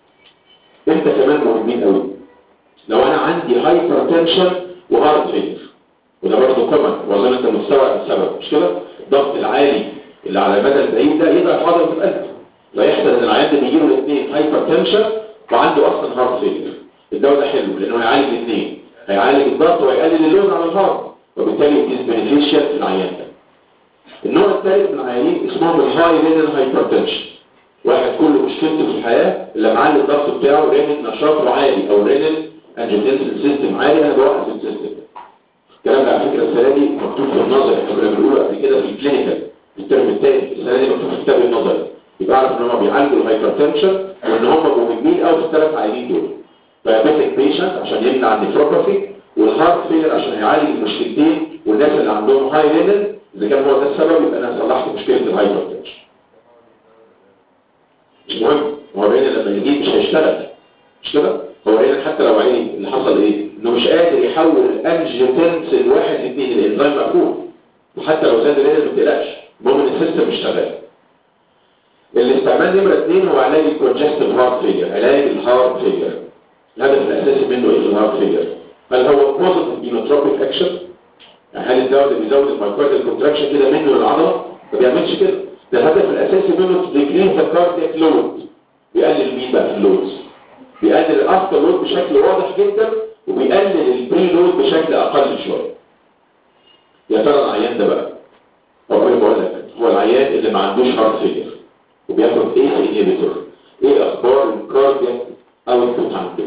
انت كمان مهمين قوي لو انا عندي hypertension وهارت فيلر وده برضه كومن واظن انت مستوعب السبب مش كده الضغط العالي اللي على المدى البعيد ده يضعف عضله القلب لا يحصل ان العيان ده بيجيله الاثنين هايبرتنشن وعنده اصلا هارت فيلر الدواء ده حلو لانه هيعالج الاثنين هيعالج الضغط وهيقلل اللود على الهارت وبالتالي it is beneficial في العيان ده النوع الثالث من العيانين اسمهم الهاي رينال هايبرتنشن واحد كل مشكلته في الحياة اللي معلي الضغط بتاعه رينال نشاطه عالي او رينال انجيوتنسين سيستم عالي انا بوقف السيستم الكلام ده على فكره السنه دي مكتوب في النظر احنا كنا بنقوله قبل كده في الكلينيكال في الترم الثاني السنه دي مكتوب في كتاب النظري يبقى اعرف ان هم بيعالجوا الهايبرتنشن وان هم مهمين قوي في الثلاث عيانين دول diabetic بيشنت عشان يمنع النيفروباثي والهارت فيلر عشان يعالج المشكلتين والناس اللي عندهم هاي رينال اذا كان هو ده السبب يبقى انا صلحت مشكله الهايبرتنشن مش مهم هو الرينال لما يجيب مش هيشتغل مش كده هو هنا حتى لو عين اللي حصل ايه انه مش قادر يحول الانجيوتنسين واحد لاثنين الانزيم مقفول وحتى لو زاد الرينال ما تقلقش المهم ان السيستم مش شغال الاستعمال نمرة اثنين هو علاج الكونجستيف هارت فيلير علاج الهارت فيلير الهدف الاساسي منه ايه في الهارت فيلير هل هو بوزيتيف اينوتروبيك اكشن يعني هل الدواء اللي بيزود المايكرويد كونتراكشن كده منه للعضله ما بيعملش كده ده الهدف الاساسي منه تديكريز ذا كاردياك لود بيقلل مين بقى في اللودز بيقلل الافتر لود بشكل واضح جدا وبيقلل البري لود بشكل اقل شويه يا ترى العيان ده بقى هو انا بقول لك هو العيان اللي ما عندوش هارت فيلير وبياخد ايه انهبيتور ايه اخبار الكاردياك اوتبوت عنده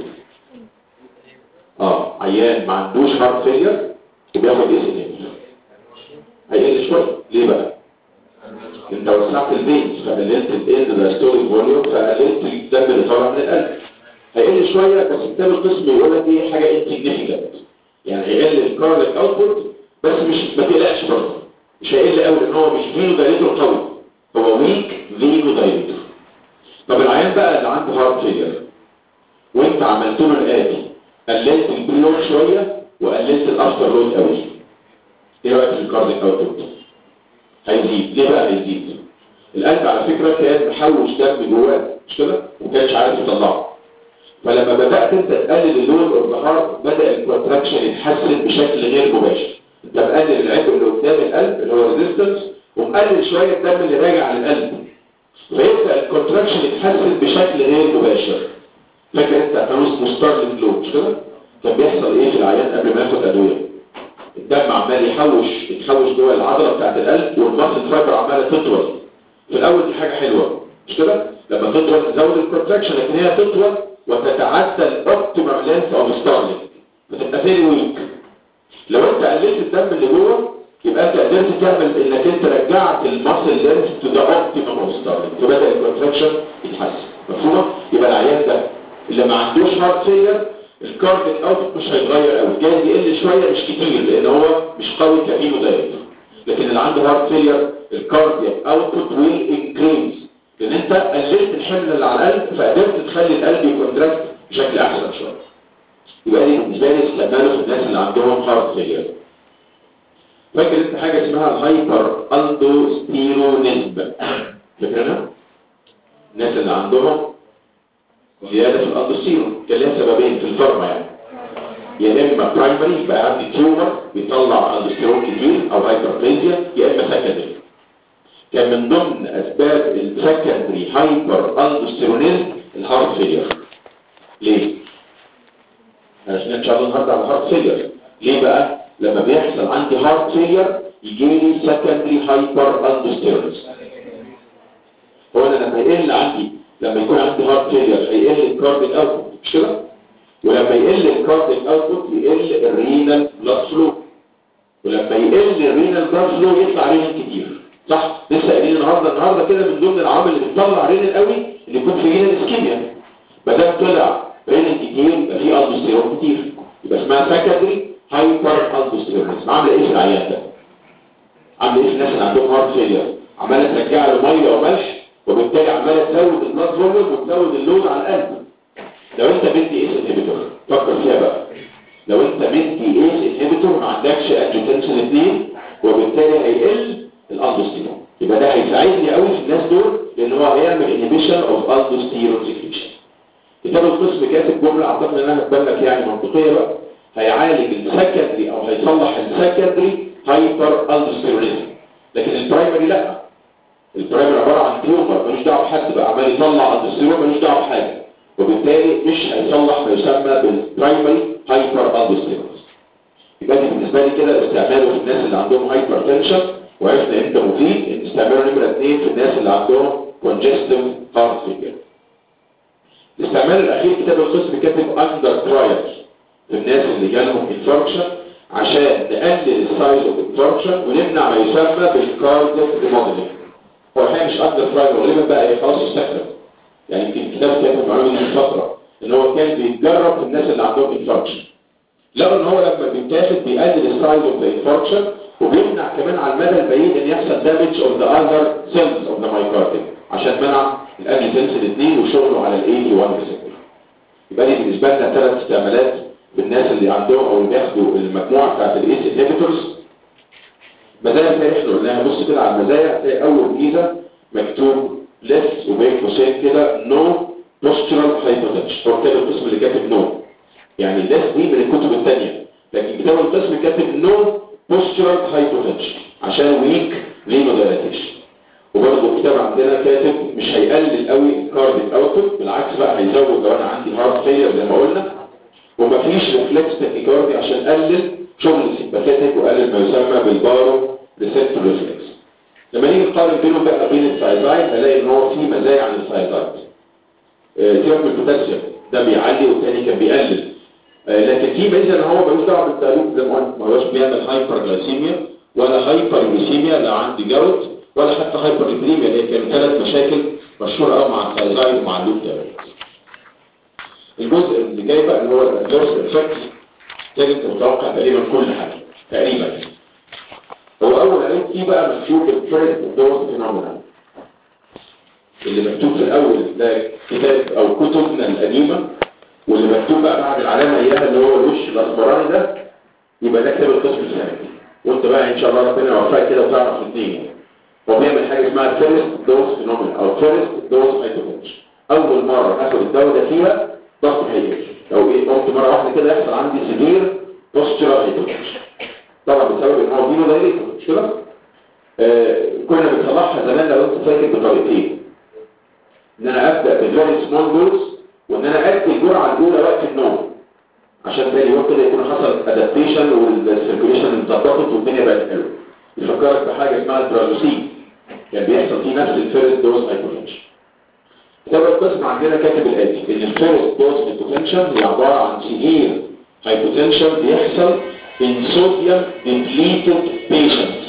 اه عيان ما عندوش هارت فيلير وبياخد ايه انهبيتور هيقل شويه ليه بقى انت وسعت الفينز فقللت الاند دايستوليك فوليوم فقللت الدم اللي طالع من القلب هيقل شويه بس كتاب القسم يقول لك دي حاجه انتجنيفيكانت يعني هيقل الكارديك اوتبوت بس مش ما تقلقش برضه مش هيقل قوي لان هو مش فينو دايليتور قوي هو ويك فينو دايليتور طب العيان بقى اللي عنده هارت فيلير وانت عملت له الاتي قللت البريود شويه وقللت الافتر لود قوي ايه رايك في الكارديك اوتبوت هيزيد ليه بقى هيزيد القلب على فكره كان محوش دم جواه مش كده وما كانش عارف يطلعه فلما بدات انت تقلل اللود اوف ذا هارت بدا الكونتراكشن يتحسن بشكل غير مباشر انت مقلل العبء اللي قدام القلب اللي هو ريزيستنس ومقلل شويه الدم اللي راجع للقلب فيبدا الكونتراكشن يتحسن بشكل غير مباشر فاكر انت قانون اسمه ستارلينج لو مش كده كان بيحصل ايه في العيان قبل ما ياخد ادويه الدم عمال يحوش يتحوش جوه العضله بتاعت القلب والماسل فايبر عماله تطول في الاول دي حاجه حلوه مش كده لما تطول تزود الكونتراكشن لكن هي تطول وتتعدى الاوبتيمال لينث اوف ستارلينج فتبقى فيري ويك لو انت قللت الدم اللي جوه يبقى انت قدرت تعمل انك انت رجعت الماسل لينث تو ذا اوبتيمال اوف ستارلينج فبدا الكونتراكشن يتحسن مفهومه يبقى العيان ده اللي ما عندوش هارت فيلر الكارديك اوت مش هيتغير قوي جايز يقل شويه مش كتير لان هو مش قوي كفينو دايت لكن اللي عنده هارت فيلر الكارديك اوتبوت ويل انكريز لان انت قللت الحمل اللي على القلب فقدرت تخلي القلب يكونتراكت بشكل احسن شويه يبقى دي بالنسبه لي استعماله في الناس اللي عندهم هارت فيلر فاكر انت حاجه اسمها الهايبر اندوستيرونيزم فاكرها الناس اللي عندهم زيادة في الاندوستيرون كان لها سببين في الفارما يعني يا اما برايمري يبقى عندي تيومر بيطلع اندوستيرون كتير او هايبربليزيا يا اما سكندري كان من ضمن اسباب السكندري هايبر اندوستيرونيزم الهارت فيلير ليه؟ عشان ان شاء الله النهارده على الهارت فيلير ليه بقى؟ لما بيحصل عندي هارت فيلير يجي لي سكندري هايبر اندوستيرونيزم هو انا لما يقل عندي لما يكون عندي هارت فيلير هيقل الكارديك اوتبوت مش كده ولما يقل الكارديك اوتبوت يقل الرينال بلاد فلو ولما يقل الرينال بلاد فلو يطلع رينال كتير صح لسه قايلين النهارده النهارده كده من ضمن العوامل اللي بتطلع رينال قوي اللي يكون في رينال اسكيميا ما دام طلع رينال كتير يبقى في الدوستيرون كتير يبقى اسمها سكندري هايبر الدوستيرونيزم عامله ايه في العيان ده عامله ايه في الناس اللي عندهم هارت فيلير عماله ترجع له ميه وملح وبالتالي عماله تزود البلاد فوليوم وتزود اللود على القلب لو انت بدي ايس انهبيتور فكر فيها بقى لو انت بدي ايس انهبيتور ما عندكش انجيوتنسين 2 وبالتالي هيقل الاندوستيرون يبقى ده هيساعدني قوي في الناس دول لان هو هيعمل انهبيشن اوف اندوستيرون سكريشن كتاب القسم كاتب جمله اعتقد انها هتبان لك يعني منطقيه بقى هيعالج السكندري او هيصلح السكندري هايبر اندوستيرونيزم لكن البرايمري لا البرايمري عباره عن تيومر ملوش دعوه بحد بقى عمال يطلع اندوستيرون ملوش دعوه بحاجه وبالتالي مش هيصلح ما يسمى بالبرايمري هايبر اندوستيرون يبقى دي بالنسبه لي كده استعماله في الناس اللي عندهم هايبر تنشن وعرفنا امتى مفيد استعماله نمره اثنين في الناس اللي عندهم كونجستيف هارت فيلير الاستعمال الاخير كتاب القسم كاتب اندر ترايل في الناس اللي جالهم انفاركشن عشان نقلل السايز اوف انفاركشن ونمنع ما يسمى بالكارديك ريموديلنج هو الحقيقه مش اندر ترايل غالبا بقى ايه خلاص استخدم يعني يمكن الكتاب كاتب المعلومه دي من فتره ان هو كان بيتجرب في الناس اللي عندهم انفاركشن لقوا ان هو لما بيتاخد بيقلل السايز اوف ذا انفاركشن وبيمنع كمان على المدى البعيد ان يحصل دامج اوف ذا اذر سيلز اوف ذا مايكارديوم عشان منع الانجيوتنسين 2 وشغله على ال 81 ريسبتور يبقى دي بالنسبه لنا ثلاث استعمالات بالناس اللي عندهم او اللي بياخدوا المجموعه بتاعت الايس انهبيتورز مزايا تاني احنا قلناها بص كده على المزايا هتلاقي اول ميزه مكتوب ليس وبين قوسين كده نو بوسترال هايبوتنشن هو كتاب القسم اللي كاتب نو يعني ليس دي من الكتب الثانيه لكن كتاب القسم كاتب نو بوسترال هايبوتنشن عشان ويك رينو دايلاتيشن وبرضه الكتاب عندنا كاتب مش هيقلل قوي الكارديك اوتبوت بالعكس بقى هيزود لو انا عندي هارت فيلير زي ما قلنا ومفيش ريفلكس تاكيكاردي عشان اقلل شغل السيمباثيك واقلل ما يسمى بالبارو ريسبتور ريفلكس لما نيجي نقارن بينهم بقى بين الثايزايد هنلاقي ان هو في مزايا عن الثايزايد سيبك من البوتاسيوم ده بيعلي والتاني كان بيقلل آه، لكن في ميزه ان هو ملوش دعوه بالتالوب زي ما قلت ما هوش بيعمل هايبر جلايسيميا ولا هايبر جليسيميا لا عندي جوت ولا حتى هايبر اللي هي كانوا ثلاث مشاكل مشهوره قوي مع الثايزايد ومع اللوب دايابيتس الجزء اللي جاي بقى اللي هو الادفيرس افكت تجد انت متوقع تقريبا كل حاجه تقريبا هو اول عليك فيه بقى مكتوب الفيرست دوز فينومينا اللي مكتوب في الاول ده كتاب او كتبنا القديمه واللي مكتوب بقى بعد العلامه اياها اللي هو الوش الاسمراني ده يبقى ده كتاب القسم الثاني وانت بقى ان شاء الله ربنا يوفقك كده وتعرف الاثنين هو بيعمل حاجه اسمها فيرست دوز فينومينا او فيرست دوز هايبوتنشن اول مره هاخد الدواء ده فيها ضغط هيقل لو ايه قمت مره واحده كده يحصل عندي سيفير بوستشرال هايبوتنشن طبعا بسبب ان هو فينو دايريتور مش كده آه كنا بنصلحها زمان لو انت فاكر بطريقتين ان انا ابدا بفيري سمول دوز وان انا ادي الجرعه الاولى وقت النوم عشان تاني يوم كده يكون حصل ادابتيشن والسيركيوليشن اتظبطت والدنيا بقت حلوه يفكرك بحاجه اسمها البرازوسين يعني بيحصل فيه نفس الفيرست دوز هايبوتنشن كتاب القسم عندنا كاتب الاتي ان الفيرست دوز هايبوتنشن هي عباره عن سيفير هايبوتنشن بيحصل in sodium depleted patients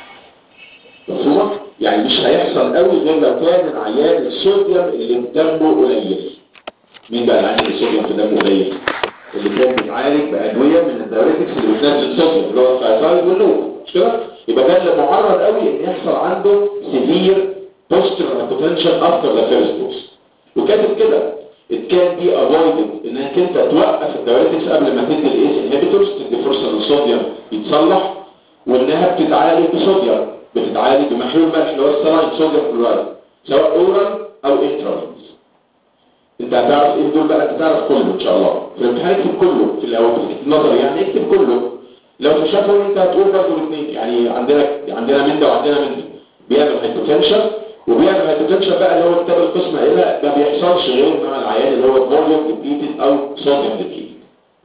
مفهومة؟ يعني مش هيحصل قوي غير لو كان العيان الصوديوم اللي في دمه قليل مين بقى العيان اللي الصوديوم في دمه قليل؟ اللي كان بيتعالج بأدوية من الدايوريتكس اللي بتنزل صوديوم اللي هو الثايرويد واللوب مش كده؟ يبقى ده اللي معرض قوي ان يحصل عنده سيفير بوستر هايبوتنشن افتر ذا فيرست دوز وكاتب كده it can be avoided انك انت توقف الدايوريتكس قبل ما تدي الايس انهبيتورز تدي فرصه للصوديوم يتصلح وانها بتتعالج بصوديوم بتتعالج بمحلول ملح اللي هو السلاين صوديوم كلورايد سواء اورال او انترافينوس انت هتعرف ايه دول بقى انت تعرف كله ان شاء الله في الامتحان اكتب كله في الاول في النظر يعني اكتب كله لو في شفوي انت هتقول برضه الاثنين يعني عندنا عندنا من ده وعندنا من ده بيعمل هايبوتنشن وبيعمل هايبوتنشن بقى اللي هو كتاب القسم قايلها ما بيحصلش غير مع العيان اللي هو فوليوم ديبليتد او صوديوم ديبليتد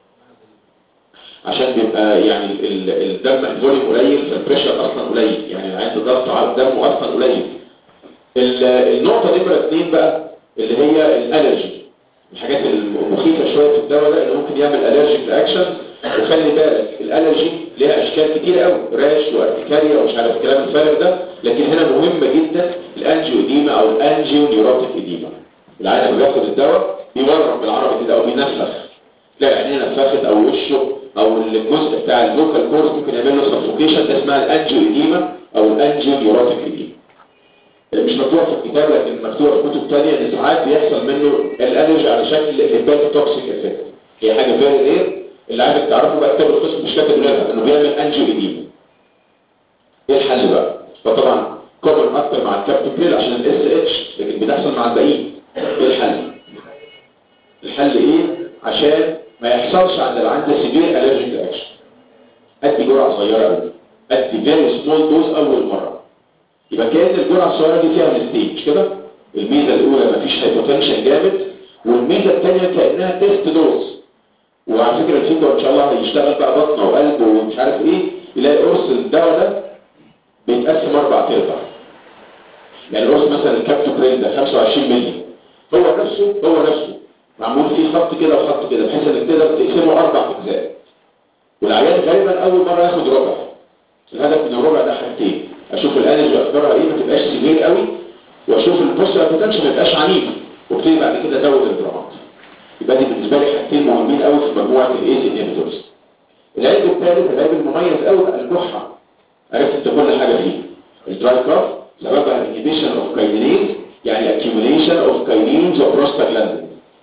عشان بيبقى يعني ال- الدم الفوليوم قليل فالبريشر اصلا قليل يعني العيان ضغط على دمه اصلا قليل ال- النقطه نمره اثنين بقى اللي هي الالرجي الحاجات المخيفه شويه في الدواء ده اللي ممكن يعمل الرجيك رياكشنز وخلي بالك الالرجي ليها اشكال كتير قوي راش وارتكاريا ومش عارف الكلام الفارغ ده لكن هنا مهمه جدا الانجيو اديما او الانجيو نيوروتيك اديما العيان لما بياخد الدواء بيورم بالعربي كده او بينفخ لا عينيه نفخت او وشه او الجزء بتاع اللوكال كورس ممكن يعمل له سفوكيشن ده اسمها الانجيو اديما او الانجيو نيوروتيك اديما مش مكتوب في الكتاب لكن مكتوب في كتب تانية ان ساعات بيحصل منه الالرجي على شكل هيباتوتوكسيك افكت هي حاجه فيري رير اللي عايزك تعرفه بقى كتاب القسم مش كاتب غيرها انه بيعمل انجيو اديما ايه الحل بقى فطبعا كومن اكتر مع الكابتوبريل عشان الاس اتش لكن بتحصل مع الباقيين ايه الحل الحل ايه عشان ما يحصلش عند اللي عنده سيفير الرجيك رياكشن ادي جرعه صغيره قوي ادي فيري سمول دوز اول مره يبقى كانت الجرعه الصغيره دي فيها ميزتين مش كده الميزه الاولى مفيش هايبوتنشن جامد والميزه الثانيه كانها تيست دوز وعلى فكره الفكره ان شاء الله هيشتغل بقى بطنه وقلبه ومش عارف ايه يلاقي قرص الدواء ده بيتقسم اربع ارباع يعني قرص مثلا الكابتوبريل ده 25 مللي هو نفسه هو نفسه معمول فيه خط كده وخط كده بحيث انك تقدر تقسمه اربع اجزاء والعيان غالبا اول مره ياخد ربع الهدف من الربع ده حاجتين اشوف الانرجي اخبارها ايه ما تبقاش سيفير قوي واشوف البوست ابوتنشن ما يبقاش عنيف وابتدي بعد كده ازود الجرامات يبقى دي بالنسبه لي حاجتين مهمين قوي في مجموعه الايس انهبيتورز العيب الثالث العيب المميز قوي بقى الكحه عرفت انت كل حاجه فيه الدراي كاف سببها انهبيشن اوف كاينينيز يعني accumulation of كاينينز وبروستاجلاندين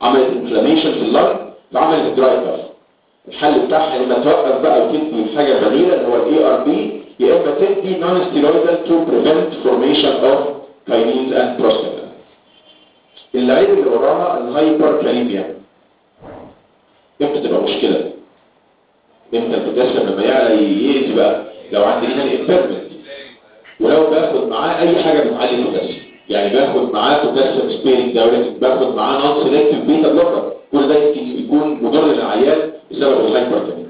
عملت انفلاميشن في اللنج فعملت دراي كاف الحل بتاعها يا اما توقف بقى وتدي حاجه بديله اللي هو الاي ار بي يا اما تدي نون ستيرويدال تو بريفنت فورميشن اوف كاينينز اند بروستاجلاند العيب اللي وراها الهايبر كاليميا امتى تبقى مشكله امتى البوتاسيوم لما يعلى يأذي بقى لو عندي هنا الامبيرمنت ولو باخد معاه اي حاجه بتعلي البوتاسيوم يعني باخد معاه بوتاسيوم سبيرنج دايوريتك باخد معاه نون سيلكتيف بيتا بلوكر كل ده يمكن يكون مضر للعيان بسبب الهايبرتنشن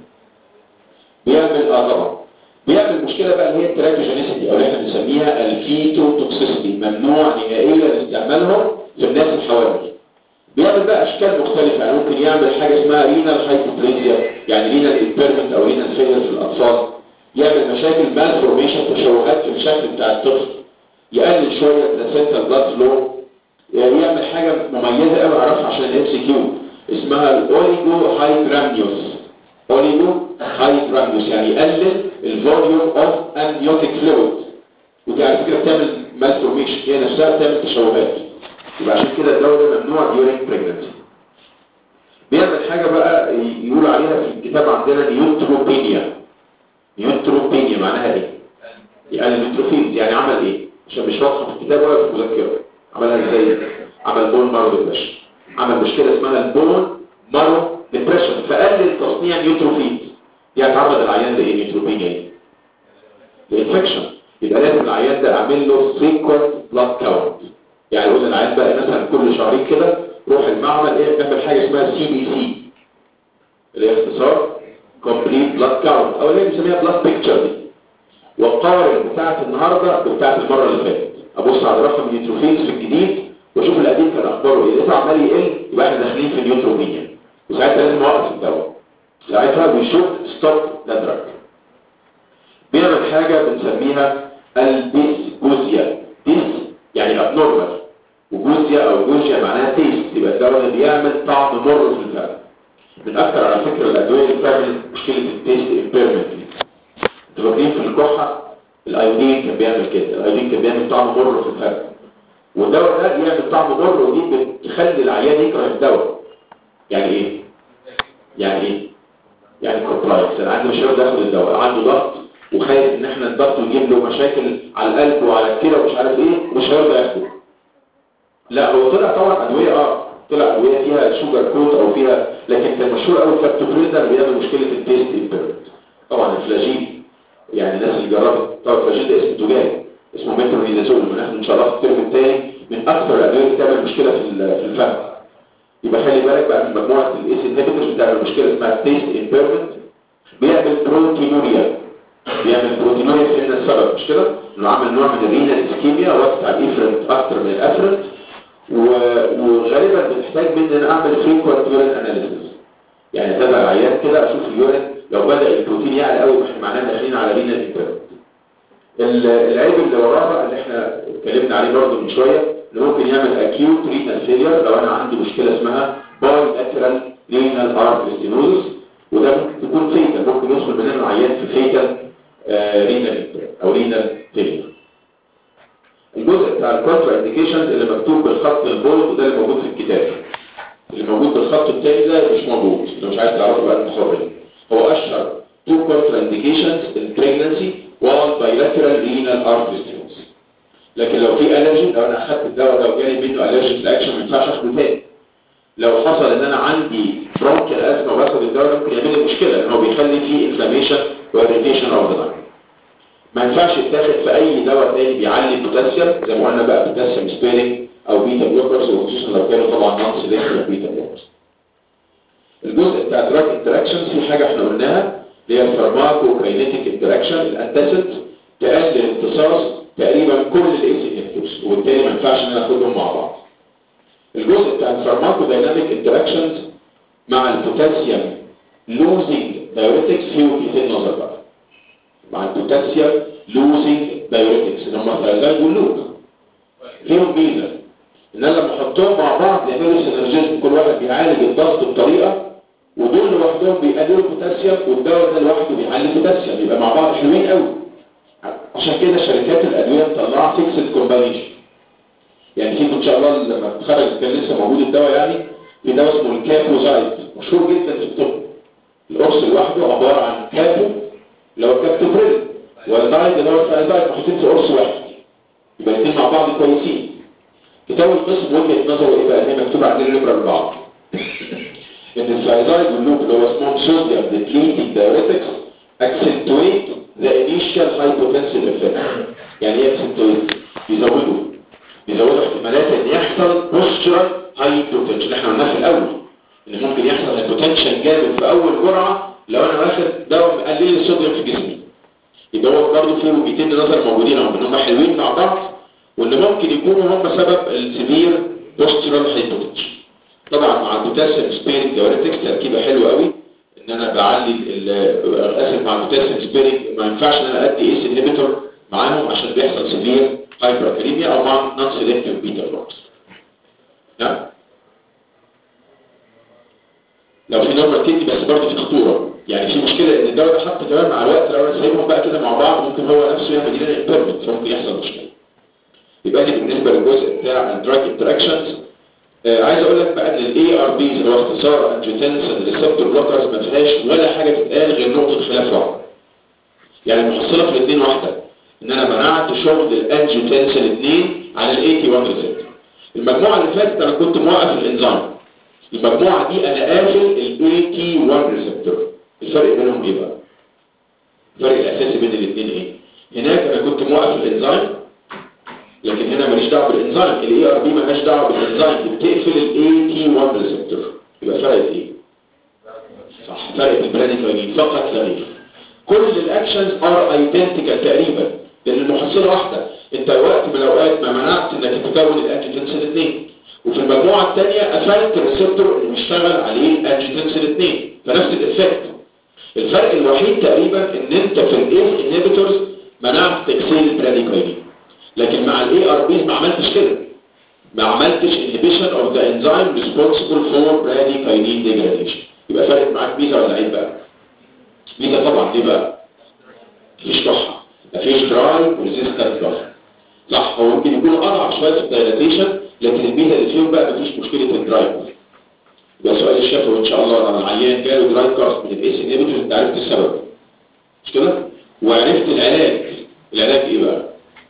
بيعمل اه طبعا بيعمل مشكله بقى اللي هي التراكوجينيسيتي او اللي احنا بنسميها الفيتو توكسيسيتي ممنوع نهائيا استعمالهم في الناس الحوامل بيعمل بقى اشكال مختلفه يعني ممكن يعمل حاجه اسمها رينال هايبوبليزيا يعني رينال امبيرمنت او رينال فيلر في الاطفال يعمل مشاكل مال فورميشن تشوهات في الشكل بتاع الطفل يقلل شويه بلاسنتا بلاد فلو يعمل حاجه مميزه قوي اعرفها عشان الام سي كيو اسمها الاوليجو هايدرامنيوس اوليجو هايدرامنيوس يعني يقلل الفوليوم اوف امنيوتيك فلويد ودي على فكره بتعمل مال فورميشن هي نفسها بتعمل تشوهات يبقى عشان كده الدواء ده ممنوع during pregnancy بيعمل حاجة بقى يقول عليها في الكتاب عندنا نيوتروبينيا نيوتروبينيا معناها ايه؟ يعني النيوتروفيلز يعني عمل ايه؟ عشان مش واضحة في الكتاب ولا في المذكرة عملها ازاي؟ عمل بون مارو ديبريشن عمل مشكلة اسمها البون مارو ديبريشن فقلل تصنيع نيوتروفيلز دي هتعرض العيان لايه نيوتروبينيا ايه؟ لانفكشن يبقى لازم العيان ده اعمل له frequent blood count يعني قلنا العيان بقى مثلا كل شهرين كده روح المعمل ايه نعمل حاجه اسمها سي بي سي اللي هي اختصار كومبليت بلاد كاونت او اللي هي بنسميها بلاد بيكتشر دي وقارن بتاعه النهارده بتاعه المره اللي فاتت ابص على رقم النيوتروفيلز في الجديد واشوف القديم كان اخباره ايه لقيته عمال يقل يبقى احنا داخلين في نيوتروبينيا وساعتها لازم اوقف الدواء ساعتها بيشوف ستوب ذا دراج بيعمل حاجه بنسميها الديسجوزيا ديس يعني ابنورمال وجوزيا او جوزيا معناها تيست يبقى الدواء ده بيعمل طعم مر في الفم من اكثر على فكره الادويه اللي بتعمل مشكله التيست امبيرمنت انتوا فاكرين في الكحه الايودين كان بيعمل كده الايودين كان بيعمل طعم مر في الفم والدواء ده بيعمل طعم مر ودي بتخلي العيان يكره الدواء يعني ايه يعني ايه يعني كومبلاينس انا عندي مش هيقدر ياخد الدواء عنده ضغط وخايف ان احنا الضغط يجيب له مشاكل على القلب وعلى الكلى ومش عارف ايه ومش هيرضى ياخده لا هو طلع طبعا ادويه اه طلع ادويه فيها شوجر كوت او فيها لكن كان مشهور قوي الفاكتوبريزر بيعمل مشكله التيست امبيرمنت طبعا الفلاجيل يعني الناس اللي جربت طبعا الفلاجيل ده اسم تجاري اسمه ميترونيدازول بناخده ان شاء الله في الترم الثاني من اكثر الادويه اللي بتعمل مشكله في في الفم يبقى خلي بالك بقى من مجموعه الاس انهبيتورز بتعمل مشكله اسمها تيست امبيرمنت بيعمل بروتينوريا بيعمل بروتينوريا في السبب مش كده انه عامل نوع من الرينال اسكيميا وقت على الافرنت اكتر من الافرنت وغالبا بتحتاج مني ان اعمل فريكوانت يورين اناليسيس يعني اتابع العيان كده اشوف اليورين لو بدا البروتين يعلى قوي احنا معناه داخلين على رينال امبيرمنت العيب اللي وراها اللي احنا اتكلمنا عليه برضه من شويه انه ممكن يعمل اكيوت رينال فيلير لو انا عندي مشكله اسمها باي لاترال رينال ارتري ستينوزس وده ممكن تكون فيتال ممكن يدخل مننا العيان في فيتال آه رينال او رينال فيلير الجزء بتاع الكونترا انديكيشنز اللي مكتوب بالخط البولد وده اللي موجود في الكتاب اللي موجود بالخط التاني ده مش موجود لو مش عايز تعرفه بقى انت حر هو اشهر تو كونترا انديكيشنز in pregnancy one bilateral renal artery stenosis لكن لو في الرجي لو انا اخدت الدواء ده وجالي منه الرجيك رياكشن ما ينفعش اخده تاني لو حصل ان انا عندي برونكيال ازمه وباخد الدواء ده ممكن يعمل لي مشكله لان هو بيخلي فيه انفلاميشن واريتيشن اوف ذا لانج ما ينفعش يتاخد في اي دواء تاني بيعلي البوتاسيوم زي ما قلنا بقى بوتاسيوم سبيرنج او بيتا بلوكرز وخصوصا لو كانوا طبعا نون سيلكتيف بيتا بلوكرز الجزء بتاع دراج انتراكشنز في حاجه احنا قلناها اللي هي الفارماكو كاينيتيك انتراكشن الانتاسيد تقلل امتصاص تقريبا كل الاس انهبيتورز وبالتالي ما ينفعش ان انا اخدهم مع بعض الجزء بتاع الفارماكو دايناميك انتراكشنز مع البوتاسيوم لوزنج دايوريتكس فيه وجهتين نظر بقى مع البوتاسيوم لوزنج دايوريتكس اللي هم الثايزايد واللوب فيهم ميزه ان انا لما احطهم مع بعض يعملوا سينرجيزم كل واحد بيعالج الضغط بطريقه ودول لوحدهم بيقللوا البوتاسيوم والدواء ده لوحده بيعلي البوتاسيوم يبقى مع بعض حلوين قوي عشان كده شركات الادويه مطلعه فيكسد كومبانيشن يعني فيكم ان شاء الله لما تتخرج كان لسه موجود الدواء يعني في دواء اسمه الكابوزايد مشهور جدا في الطب القرص لوحده عباره عن كابو اللي هو كابتوبريل والزايد اللي هو الثايزايد محطوطين في قرص واحد يبقى الاثنين مع بعض كويسين كتاب القسم وجهه نظره ايه بقى هي مكتوب عندنا نمره اربعه ان الثايزايد واللوب اللي هو اسمهم صوديوم ديبليتنج دايوريتكس accentuate the initial hypotensive effect يعني ايه accentuate يزودوا يزودوا احتمالات ان يحصل postural hypotension احنا قلنا في الاول ان ممكن يحصل hypotension جامد في اول جرعه لو انا واخد دواء مقلل الصوديوم في جسمي يبقى هو برضه في وجهتين نظر موجودين اهم ان هم حلوين مع بعض وان ممكن يكونوا هم سبب السيفير postural hypotension طبعا مع البوتاسيوم سبيرنج دايوريتكس تركيبه حلوه قوي ان انا بعلي اسف مع البوتاسيوم سبيرنج ما ينفعش ان انا ادي ايس انهبيتور معاهم عشان بيحصل سيفير هايبركاليميا او مع نون سيلكتيف بيتا بلوكس نعم لو في نورمال كيدني بس برضه في خطوره يعني في مشكله ان الدواء ده حتى كمان مع الوقت لو انا سايبهم بقى كده مع بعض ممكن هو نفسه يعمل لنا امبيرمنت فممكن يحصل مشكله يبقى دي بالنسبه للجزء بتاع الدراج انتراكشنز آه عايز اقول لك بقى ان الاي ار بيز اللي هو اختصار انجيوتنسن ريسبتور بلوكرز ما فيهاش ولا حاجه تتقال غير نقطه خلاف واحده يعني المحصله في الاثنين واحده ان انا منعت شغل الانجيوتنسن 2 على الاي تي 1 ريسبتور المجموعه اللي فاتت انا كنت موقف الانزيم المجموعه دي انا قافل الاي تي 1 ريسبتور الفرق بينهم ايه بقى الفرق الاساسي بين الاثنين ايه هناك انا كنت موقف الانزيم لكن هنا ماليش دعوه بالانزيم الاي ار بي مالهاش دعوه بالانزيم بتقفل الاي تي 1 ريسبتور يبقى فرقت ايه صح فرقت البراديكاينين فقط لا غير كل الاكشنز ار ايدنتيكال تقريبا لان المحصله واحده انت وقت من الاوقات ما منعت انك تكون الانجيوتنسين 2 وفي المجموعه الثانيه قفلت الريسبتور اللي بيشتغل عليه الانجيوتنسين 2 فنفس الافكت الفرق الوحيد تقريبا ان انت في الايس انهبيتورز منعت تكسير البراديكاينين لكن مع الاي ار بيز ما عملتش كده ما عملتش inhibition of the enzyme responsible for bradykinin degradation يبقى فرقت معاك ميزه ولا عيب بقى ميزه طبعا ليه بقى مفيش كحه مفيش دراي ريزيستنت كحه صح هو ممكن يكونوا اضعف شويه في الدايلاتيشن لكن الميزه اللي فيهم بقى مفيش مشكله الدراي يبقى سؤال الشفوي ان شاء الله لما العيان جاله دراي كارست من الاس انهبيتور انت عرفت السبب مش كده وعرفت العلاج العلاج ايه بقى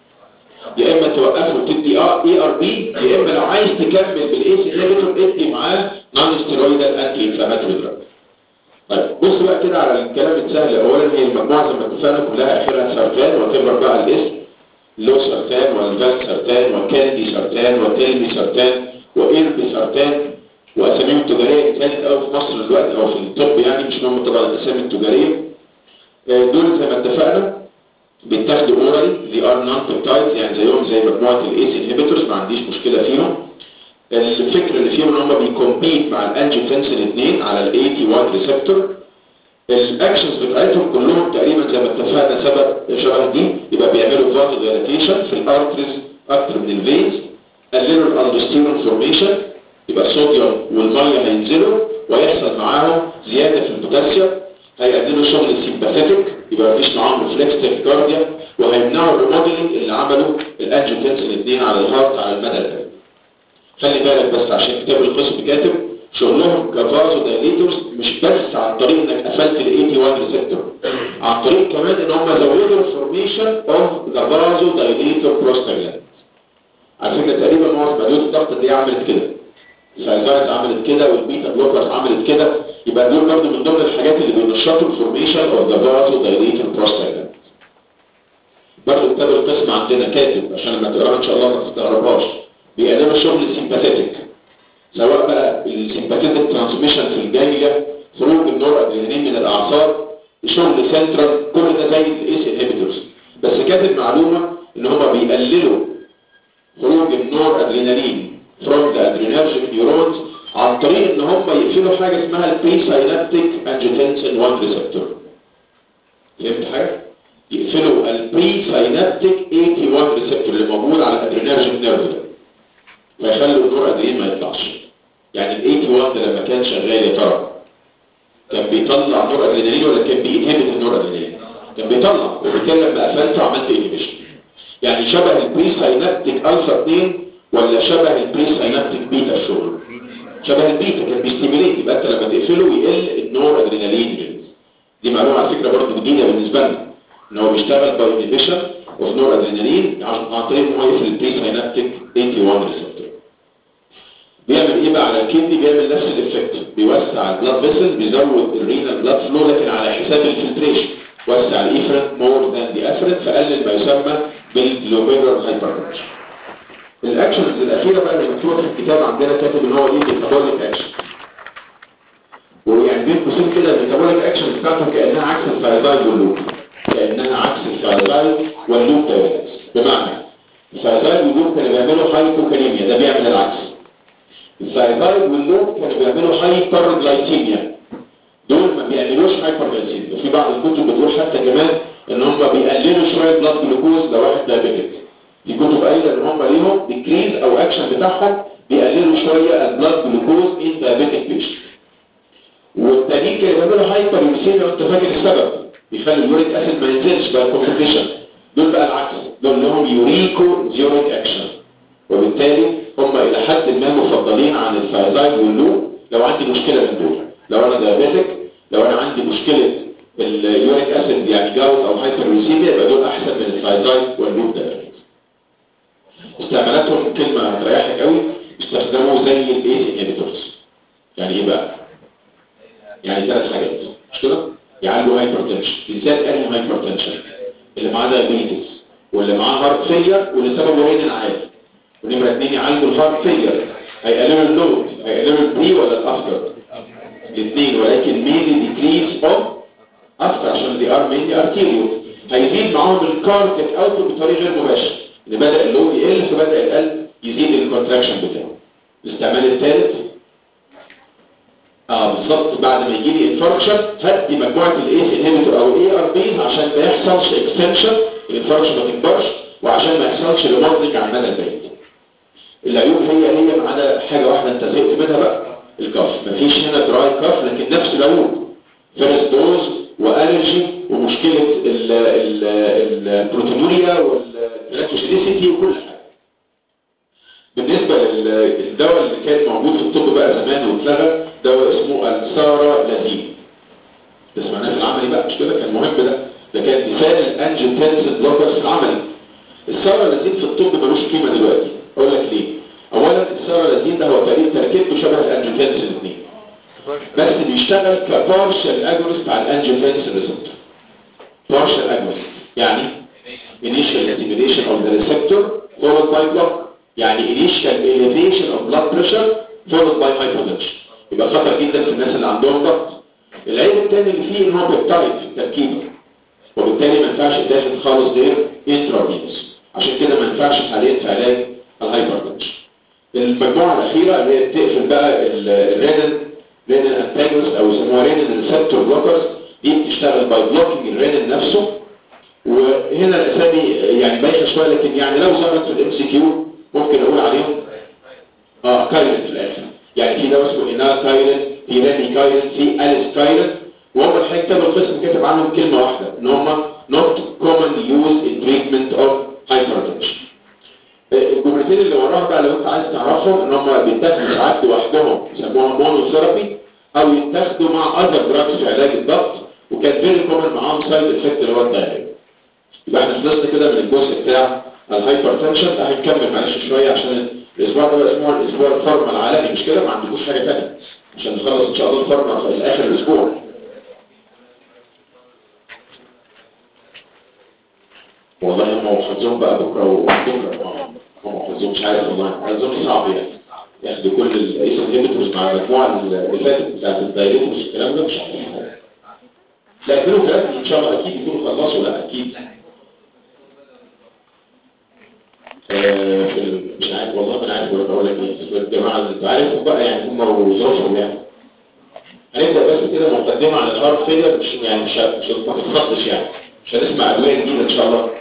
يا اما توقفه وتدي اي ار بي يا اما لو عايز تكمل بالايس انهبيتور ادي معاه نون ستيرويدال انتي انفلاماتوري دراج طيب بص بقى كده على الكلام السهل اولا هي المجموعه زي ما اتفقنا كلها اخرها سرطان وتبقى بقى الاسم لو سرطان والفال سرطان وكاندي سرطان وتلمي سرطان وايربي سرطان واساميهم التجاريه كانت قوي في مصر دلوقتي او في الطب يعني مش مهم طبعا الاسامي التجاريه دول زي ما اتفقنا بيتاخدوا اورالي دي ار نون بيبتايدز يعني زيهم زي مجموعه الايس انهبيتورز ما عنديش مشكله فيهم الفكره اللي فيهم ان هم بيكومبيت مع الانجيوتنسين 2 على الاي تي 1 ريسبتور الاكشنز بتاعتهم كلهم تقريبا زي ما اتفقنا سبب شبه دي يبقى بيعملوا فازو دايلاتيشن في الارتريز اكتر من الفينز قللوا الاندوستيرون فورميشن يبقى الصوديوم والميه هينزلوا ويحصل معاهم زياده في البوتاسيوم هيقللوا شغل السيمباثيتك يبقى مفيش معاهم ريفلكس تاكيكارديا وهيمنعوا الريموديلنج اللي عمله الانجيوتنسين 2 على الهارت على المدى البعيد خلي بالك بس عشان كتاب القسم كاتب شغلهم كفازو دايليتورز مش بس عن طريق انك قفلت الاي تي 1 ريسبتور عن طريق كمان ان هم زودوا الفورميشن اوف ذا فازو دايليتور بروستاجلاند على فكره تقريبا معظم ادويه الضغط دي عملت كده السايزايز عملت كده والبيتا بلوكرز عملت كده يبقى دول برضه من ضمن الحاجات اللي بينشطوا الفورميشن اوف ذا فازو دايليتور بروستاجلاند برضه كتاب القسم عندنا كاتب عشان لما تقراها ان شاء الله ما تستغربهاش بيقللوا شغل السيمباثيتك سواء بقى السيمباثيتك ترانسميشن في الجانجليا خروج النور ادرينالين من الاعصاب شغل سنترال كل ده زي الايس انهبيتورز بس كاتب معلومه ان هم بيقللوا خروج النور ادرينالين from the adrenergic neurons عن طريق ان هم يقفلوا حاجه اسمها البري ساينابتيك انجيوتنسين 1 ريسبتور فهمت حاجه يقفلوا البري ساينابتيك 81 ريسبتور اللي موجود على الادرينرجيك نيرف ده فيخلوا النور ادرينالين ما يطلعش يعني ال 81 ده لما كان شغال يا ترى كان بيطلع نور ادرينالين ولا كان بينهبت النور ادرينالين كان بيطلع وبالتالي لما قفلته عملت انهبيشن يعني شبه البري ساينابتيك الفا 2 ولا شبه البري ساينابتيك بيتا الشغل شبه البيتا كان بيستيميليت يبقى انت لما تقفله يقل النور ادرينالين ريليز دي معلومه على فكره برضه جديده بالنسبه لنا ان هو بيشتغل باي انهبيشن اوف نور ادرينالين عن طريق ان هو يقفل البري ساينابتيك 81 ريسبتور بيعمل ايه بقى على الكدني بيعمل نفس الافكت بيوسع البلاد فيسل بيزود الرينال بلاد فلو لكن على حساب الفلتريشن وسع الايفرنت مور ذان دي افرنت فقلل ما يسمى بالجلوميرولار هايبرتنشن الاكشنز الاخيره بقى اللي مكتوبه في الكتاب عندنا كاتب ان هو ايه ميتابوليك اكشن ويعني بين قوسين كده الميتابوليك اكشن بتاعته كانها عكس الفايزايد واللوب كانها عكس الفايزايد واللوب تايرز بمعنى الفايزايد واللوب كانوا بيعملوا هايبوكاليميا ده بيعمل العكس الفايزايد واللوب كانوا بيعملوا هايبر جلايسيميا دول ما بيعملوش هايبر جلايسيميا وفي بعض الكتب بتقول حتى كمان ان هم بيقللوا شويه بلاد جلوكوز لو واحد دايبيتك في كتب قايله ان هم ليهم ديكريز او اكشن بتاعهم بيقللوا شويه البلاد جلوكوز ان دايبيتك بيشنت والتانيين كانوا بيعملوا هايبر يوسيميا وانت فاكر السبب بيخلي اليوريك اسيد ما ينزلش بقى كونسنتريشن دول بقى العكس دول لهم يوريكو زيوريك اكشن وبالتالي هم الى حد ما مفضلين عن الفايزايد واللوب لو عندي مشكله من دول لو انا دايابيتك لو انا عندي مشكله اليوريك اسيد يعني جاوز او هايبر يوسيميا يبقى دول احسن من الفايزايد واللوب دايابيتك استعمالاتهم كلمه تريحك قوي استخدموا زي الايس انهبيتورز يعني ايه بقى يعني ثلاث حاجات مش كده يعالجوا هايبرتنشن بالذات انهي هايبرتنشن اللي معاه دايابيتس واللي معاه هارت فيلير واللي سببه رين العالي ونمرة اتنين يعالجوا الهارت فيلير هيقللوا اللود هيقللوا البري ولا الافتر الاثنين ولكن ميلي ديكريز اوف افتر عشان دي ار ميلي ارتيريو هيزيد معاهم الكارديك اوتو بطريقه غير مباشره اللي بدا اللود يقل فبدا القلب يزيد الكونتراكشن بتاعه الاستعمال الثالث اه بالظبط بعد ما يجي لي انفاركشن هدي مجموعه الايس انهبيتور او الاي ار بي عشان ما يحصلش اكستنشن الانفاركشن ما تكبرش وعشان ما يحصلش ريموردنج على المدى البعيد العيوب هي هي ما عدا حاجه واحده انت زهقت منها بقى الكف مفيش هنا دراي كف لكن نفس العيوب فيرست دوز والرجي ومشكله البروتينوريا والجلاكتوسيديسيتي وكل حاجه بالنسبه للدواء اللي كان موجود في الطب بقى زمان واتلغى دواء اسمه السارا لازين ده سمعناه في العملي بقى مش كده كان مهم ده ده كان مثال الانجيوتنسين بلوكرز في العملي السارا لازين في الطب ملوش قيمه دلوقتي اقول لك ليه اولا السارا لازين ده هو تقريبا تركيبته شبه الانجيوتنسين الاثنين بس بيشتغل كبارشال اجونست على الانجيوتنسين ريسبتور بارشال اجونست يعني initial stimulation of the receptor followed by block يعني initial elevation of blood pressure followed by hypertension يبقى خطر جدا في الناس اللي عندهم ضغط العيب الثاني اللي فيه ان هو بيبتايد في التركيبه وبالتالي ما ينفعش يتاخد خالص غير انترافينوس عشان كده ما ينفعش حاليا في علاج الهايبرتنشن المجموعه الاخيره اللي هي بتقفل بقى الرينين رينين انتاجونست او يسموها رينين ريسبتور بلوكرز دي بتشتغل باي بلوكينج الرينين نفسه وهنا الاسامي يعني بايخه شويه لكن يعني لو ظهرت في الام سي كيو ممكن اقول عليهم اه كايرن في الاخر يعني في دواء اسمه اينا كايرن في رامي كايرن في اليس كايرن وهم الحقيقه كتاب القسم كاتب عنهم كلمه واحده ان هم not commonly used in treatment of hypertension الجملتين اللي وراها بقى لو انت عايز تعرفهم ان هم بيتاخدوا ساعات لوحدهم يسموها مونوثيرابي او يتاخدوا مع اذر دراجز في علاج الضغط وكان فيري كومن معاهم سايد افكت اللي هو الدايركت يبقى احنا خلصنا كده من الجزء بتاع الهايبرتنشن هنكمل معلش شويه عشان الاسبوع ده بقى اسمه الاسبوع الفارما العالمي مش كده ما عندكوش حاجه ثانيه عشان نخلص ان شاء الله الفارما في اخر الاسبوع والله هم حظهم بقى بكره وبكره هم حظهم مش عارف والله حظهم صعب يعني ياخدوا كل الايس انهبيتورز مع المجموعه اللي فاتت بتاعت الدايريتورز الكلام ده مش عارف لا يكونوا كلام ان شاء الله اكيد يكونوا خلصوا لا اكيد آه مش عارف والله انا عارف ولا بقول لك ايه الجماعه اللي انت عارفهم بقى يعني هم وظروفهم يعني هنبدا بس كده مقدمه عن الهارت فيلر مش يعني مش مش ما تتخطش يعني مش هنسمع ادويه جديده ان شاء الله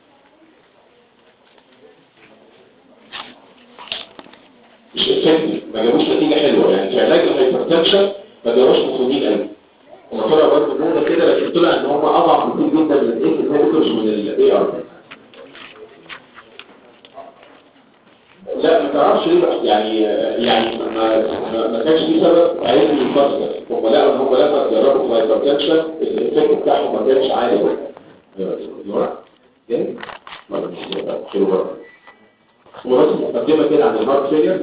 مش افكتيف ما جابوش نتيجه حلوه يعني في علاج الهايبرتنشن ما جابوش مفيدين قوي هم طلعوا برضه موضه كده لكن طلع ان هم اضعف كتير جدا من الايس انهبيتورز ومن الاي ار لا ما تعرفش ليه بقى يعني يعني ما ما, ما كانش في سبب علمي يفسر هم لقوا ان هم لما جربوا في الهايبرتنشن الايفكت بتاعهم ما كانش عالي قوي ايوه جاي ما مش حلو بره هو بس مقدمه كده عن الهارت فيلير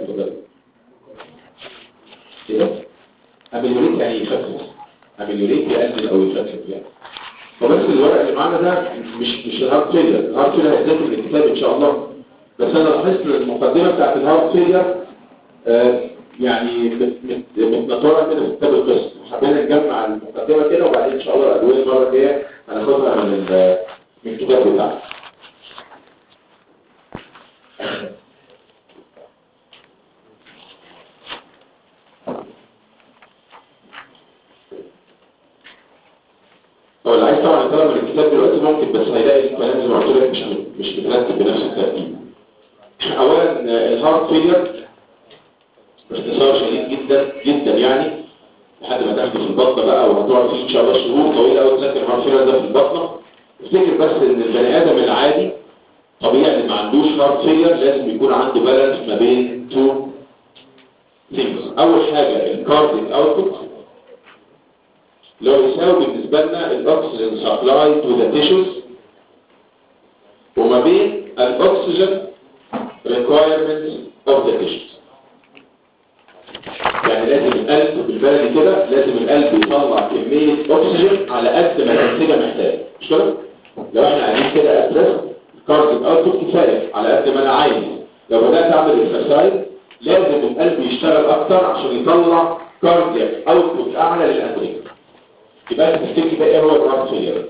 كده اميلوريت يعني يخفف اميلوريت يقلل او يخفف يعني فبس الورق اللي معانا ده مش مش الهارت فيلير الهارت فيلير هيتذاكر من الكتاب ان شاء الله بس انا لاحظت المقدمه بتاعت الهارت فيلير آه يعني متنطوره كده في كتاب القسم حبينا نجمع المقدمه كده وبعدين ان شاء الله الادويه المره الجايه هناخدها من من الكتاب بتاعنا هو اللي عايز طبعا يطلع من الكتاب دلوقتي ممكن بس هيلاقي الكلام زي ما قلت لك مش مش مترتب بنفس الترتيب اولا الهارت فيلير باختصار شديد جدا جدا يعني لحد ما تاخده في البطنه بقى وهتقعد فيه ان شاء الله شهور طويله قوي تذاكر الهارت فيلير ده في البطنه افتكر بس ان البني ادم العادي طبيعي اللي ما عندوش هارت فيلير لازم يكون عنده بالانس ما بين تو ثينجز اول حاجه الكارديك اوتبوت لو يساوي بالنسبه لنا الاكسجين سبلاي تو ذا تيشوز وما بين الاكسجين requirements of the tissue يعني لازم القلب بالبلدي كده لازم القلب يطلع كمية اكسجين على قد ما الانسجة محتاجة مش كده؟ لو احنا قاعدين كده اساس الكارديك اوتبوت كفاية على قد ما انا عايز لو بدأت اعمل اكسرسايز لازم القلب يشتغل اكتر عشان يطلع كاردياك اوتبوت اعلى للانسجة يبقى انت تفتكر بقى ايه هو الهارت فيلير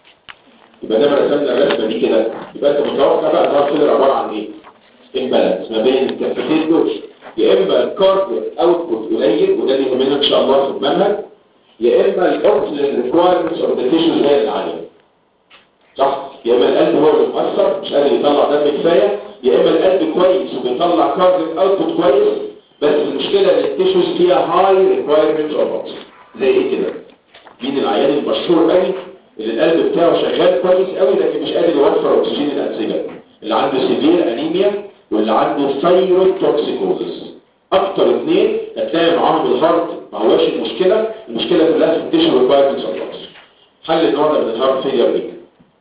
يبقى ده ما رسمنا الرسمه دي كده يبقى انت متوقع بقى الهارت فيلير عباره عن ايه؟ امبالانس ما بين الكفتين دول يا اما الكاردياك اوتبوت قليل وده اللي يهمنا ان شاء الله في المنهج يا اما الاكسجين ريكوايرمنتس اوف ذا تيشوز هي اللي عاليه صح يا اما القلب هو اللي مقصر مش قادر يطلع دم كفايه يا اما القلب كويس وبيطلع كاردياك اوتبوت كويس بس المشكله ان التيشوز فيها هاي ريكوايرمنتس اوف اوكسجين زي ايه كده مين العيان المشهور قوي اللي القلب بتاعه شغال كويس قوي لكن مش قادر يوفر اكسجين للانسجه اللي عنده سيفير انيميا واللي عنده ثايرويد توكسيكوزس اكتر اثنين هتلاقي معاهم الهارت ما هواش المشكله المشكله كلها في التيشو ريكوايرمنتس اوف اوكسجين حل النوع ده من الهارت فيلير ايه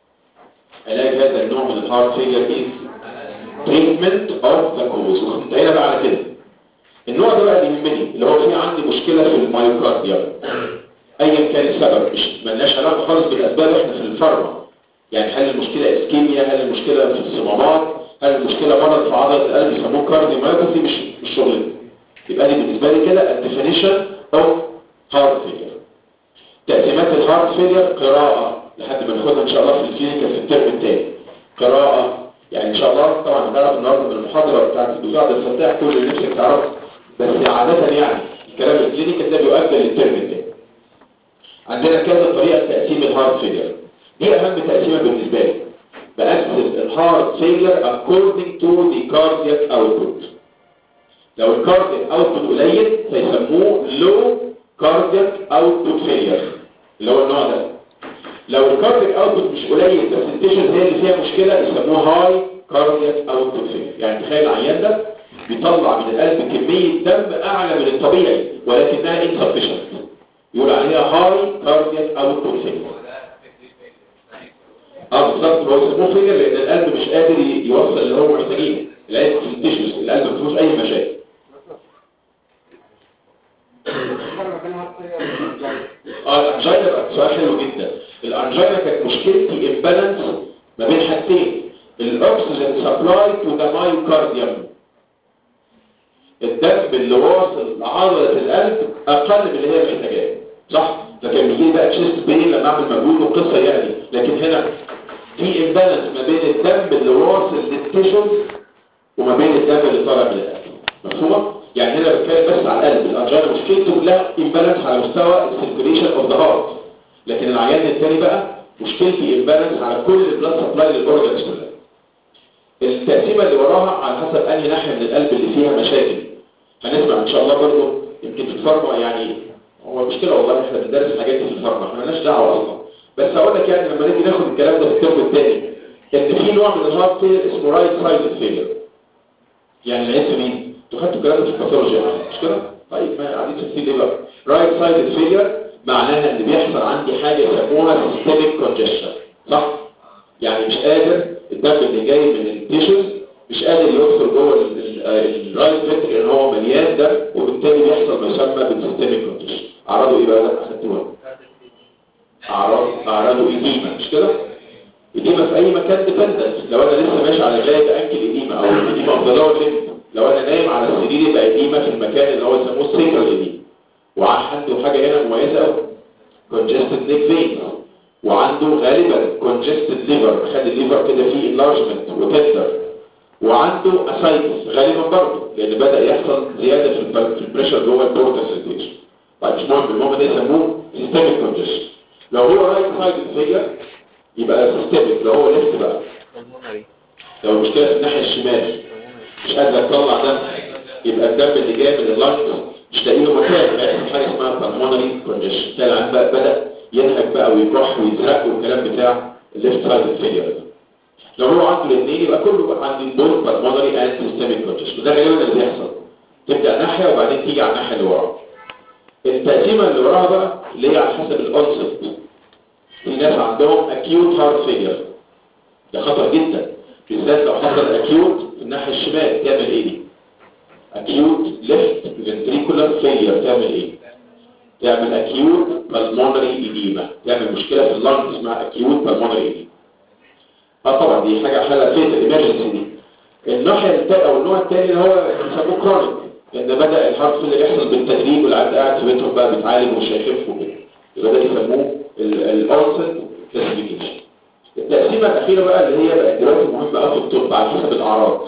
علاج هذا النوع من الهارت فيلير ايه تريتمنت اوف ذا كوز انتهينا بقى على كده النوع ده بقى اللي يهمني اللي هو فيه عندي مشكله في المايوكارديوم ايا كان السبب مش ملناش علاقه خالص بالاسباب احنا في الفارما يعني هل المشكله اسكيميا هل المشكله في الصمامات هل المشكله مرض في عضله القلب يسموه كارديوميوباثي مش مش شغلنا يبقى دي بالنسبه لي كده الديفينيشن اوف هارت فيلير تقسيمات الهارت فيلير قراءه لحد ما ناخدها ان شاء الله في الكلينيكال في الترم الثاني قراءه يعني ان شاء الله طبعا هنعرف النهارده من المحاضره بتاعت الدكتور عبد الفتاح كل اللي نفسك تعرفه بس عاده يعني الكلام الكلينيكال ده بيؤجل للترم الثاني عندنا كذا طريقة تقسيم الهارت فيلير دي أهم تقسيمة بالنسبة لي بقسم الهارت فيلير according to the cardiac output لو الكاردياك output قليل فيسموه low cardiac output failure اللي هو النوع ده لو الكاردياك output مش قليل بس التيشنز هي اللي فيها مشكلة يسموه high cardiac output failure يعني تخيل العيان ده بيطلع من القلب كمية دم أعلى من الطبيعي ولكنها insufficient يقول عليها هاي كاردياك اوتبوت فيلير اه بالظبط هو يسموه فيلير لان القلب مش قادر يوصل اللي هو محتاجينه القلب في التيشوز القلب ما فيهوش اي مشاكل اه الانجينا بقى سؤال حلو جدا الانجينا كانت مشكلتي امبالانس ما بين حاجتين الاكسجين سبلاي تو ذا مايوكارديوم الدم اللي واصل لعضله القلب اقل من اللي هي محتاجاه صح فكان بيجي بقى تشيست بين لما اعمل مجهود وقصه يعني لكن هنا في امبالانس ما بين الدم اللي واصل للتيشوز وما بين الدم اللي طالع من القلب مفهومه يعني هنا بتكلم بس على القلب الانجينا مشكلته كلها امبالانس على مستوى السيركيليشن اوف ذا هارت لكن العيان الثاني بقى مشكلتي امبالانس على كل البلاد سبلاي للاورجنز كلها التقسيمه اللي وراها على حسب انهي ناحيه من القلب اللي فيها مشاكل هنسمع ان شاء الله برضه يمكن في الفارما يعني هو مشكله والله احنا بندرس الحاجات دي في الفارما احنا مالناش دعوه اصلا بس هقول لك يعني لما نيجي ناخد الكلام ده في الترم الثاني ان في نوع من الهارت فيلر اسمه رايت سايد فيلر يعني العيب في مين؟ انتوا خدتوا الكلام ده في الباثولوجي يا معلم، مش كده؟ طيب ما قاعدين تفسير ايه بقى؟ رايت سايد فيلير معناها ان بيحصل عندي حاجه يسموها سيستميك كونجشن صح؟ يعني مش قادر الدم اللي جاي من التيشوز مش قادر يدخل جوه الرايت فيتري ان هو مليان دم وبالتالي بيحصل ما يسمى بالسيستميك كونجشن اعراضه ايه بقى؟ اخدتوها اعراض اعراضه ايديما مش كده؟ إديمة في أي مكان ديبندنت لو أنا لسه ماشي على جاي بأكل إديمة أو إديمة أوف ذا لور لو أنا نايم على السرير يبقى إديمة في المكان اللي هو يسموه سيكرال إديمة وعنده حاجة هنا مميزة أوي congested neck veins وعنده غالبا congested liver خد الليفر كده فيه enlargement وتندر وعنده اسايتس غالبا برضه لأن بدأ يحصل زيادة في البل- في البريشر جوه البورتا سيركيشن طيب مش مهم المهم ده يسموه systemic congestion لو هو رايت سايد فيجر يبقى سيستميك لو هو ليفت بقى لو المشكله في الناحيه الشمال مش قادر تطلع دم يبقى الدم اللي جاي من اللنج مش لاقي له مكان هيحصل حاجه اسمها pulmonary congestion تلاقي العيان بقى بدا ينهج بقى ويكح ويزرق والكلام بتاع الليفت سايد فيلير ده لو هو عنده الاثنين يبقى كله بقى عند بول pulmonary and systemic congestion وده غالبا اللي بيحصل تبدا ناحيه وبعدين تيجي على الناحيه اللي وراها التقسيمه اللي وراها بقى اللي هي على حسب الاونست في ناس عندهم acute heart failure ده خطر جدا بالذات لو حصل acute في الناحية الشمال تعمل ايه دي acute left ventricular failure تعمل ايه تعمل acute pulmonary edema تعمل مشكلة في اللنج اسمها acute pulmonary edema اه طبعا دي حاجة حالة فيتال emergency دي الناحية التانية او النوع التاني اللي هو بيسموه كرونيك لان بدأ الهارت فيلر يحصل بالتدريج والعيال قاعد في بيتهم بقى بيتعالج ومش هيخف وكده يبقى ده يسموه الاونست كلاسيفيكيشن التقسيمه الاخيره بقى اللي هي بقت دلوقتي مهمه قوي في الطب على حسب الاعراض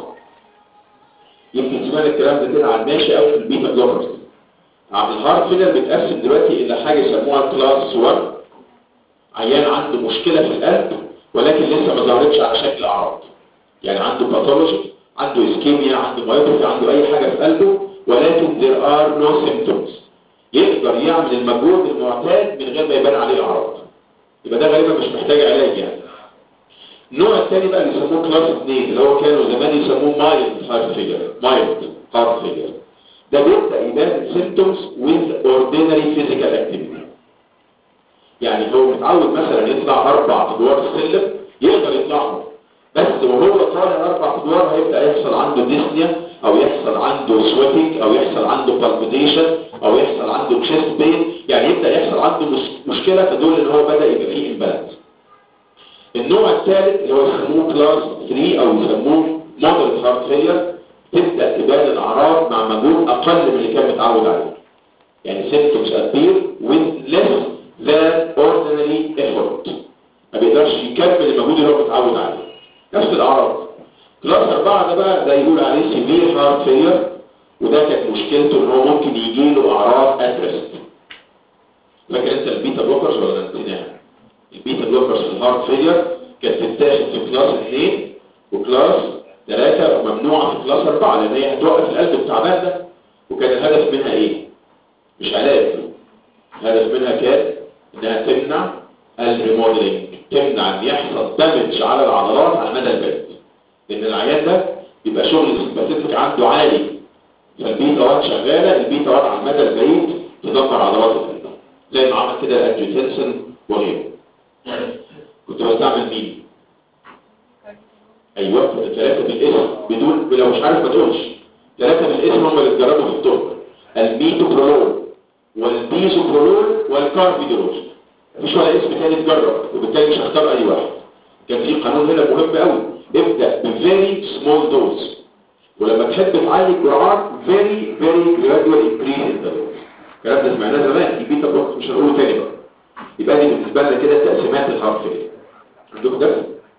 يمكن سمعنا الكلام ده كده عن ماشي قوي في البيتا بلوكرز عن الهارت فيلر بيتقسم دلوقتي الى حاجه يسموها كلاس 1 عيان عنده مشكله في القلب ولكن لسه ما ظهرتش على شكل اعراض يعني عنده باثولوجي عنده اسكيميا عنده مايوباثي عنده اي حاجه في قلبه ولكن there are no symptoms يقدر يعمل المجهود المعتاد من غير ما يبان عليه الاعراض يبقى ده غالبا مش محتاج علاج يعني النوع الثاني بقى اللي يسموه كلاس 2 اللي هو كانوا زمان يسموه مايلد هارت فيلر مايلد هارت فيلر ده بيبدا يبان symptoms with ordinary physical activity يعني هو متعود مثلا يطلع اربع ادوار السلم يقدر يطلعهم بس وهو طالع اربع ادوار هيبدا يحصل عنده ديسنيا او يحصل عنده سويتنج او يحصل عنده بالبيتيشن او يحصل عنده تشيست بين يعني يبدا يحصل عنده مش- مشكله تدل ان هو بدا يبقى فيه امبالانس النوع الثالث اللي هو يسموه كلاس 3 او يسموه مودرن هارت فيلر تبدا تبان الاعراض مع مجهود اقل من اللي كان متعود عليه يعني symptoms appear with less than ordinary effort ما بيقدرش يكمل المجهود اللي هو متعود عليه نفس الاعراض كلاس 4 ده بقى ده يقول عليه سيفير هارت فيلر وده كانت مشكلته ان هو ممكن يجي له اعراض اترست فاكر انت البيتا بلوكرز ولا نسيناها البيتا بلوكرز في الهارت فيلر كانت تتاخد في كلاس 2 وكلاس 3 وممنوعه في كلاس 4 لان هي هتوقف القلب التعبان ده وكان الهدف منها ايه مش علاج الهدف منها كان انها تمنع الريموديلنج تمنع ان يحصل دامج على العضلات على المدى البعيد لان العيان ده بيبقى شغل السمباثيك عنده عالي فالبيتا 1 شغاله البيتا 1 على المدى البعيد تدمر عضلات القلب زي ما عمل كده الانجيوتنسن وغيره كنت بستعمل مين ايوه ثلاثه بالاسم بدون لو مش عارف ما تقولش ثلاثه بالاسم هم اللي اتجربوا في الطب الميتوبرولول والبيزوبرولول والكاربيدرول مفيش ولا اسم تاني اتجرب وبالتالي مش هختار اي واحد كان في قانون هنا مهم قوي ابدا بفيري سمول دوز ولما تحب تعالج جرعات فيري فيري جرادوال انكريز ان ذا دوز الكلام ده سمعناه زمان في بيتا بلوك مش هنقوله تاني بقى يبقى دي بالنسبه لنا كده تقسيمات الهارت فيلر عندكم درس؟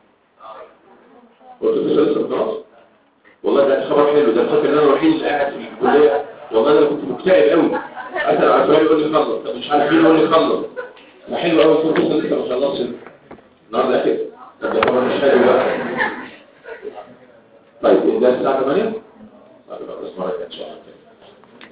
قلت لسه خلاص والله ده خبر حلو ده فاكر ان انا الوحيد اللي قاعد في الكليه والله انا كنت مكتئب قوي اسال على سؤال يقول لي خلص طب مش عارف مين يقول لي خلص ده حلو قوي صوت لسه ما خلصش النهارده كده طب ده خبر مش حلو بقى طيب ده الساعه 8 طيب بس مره ان شاء الله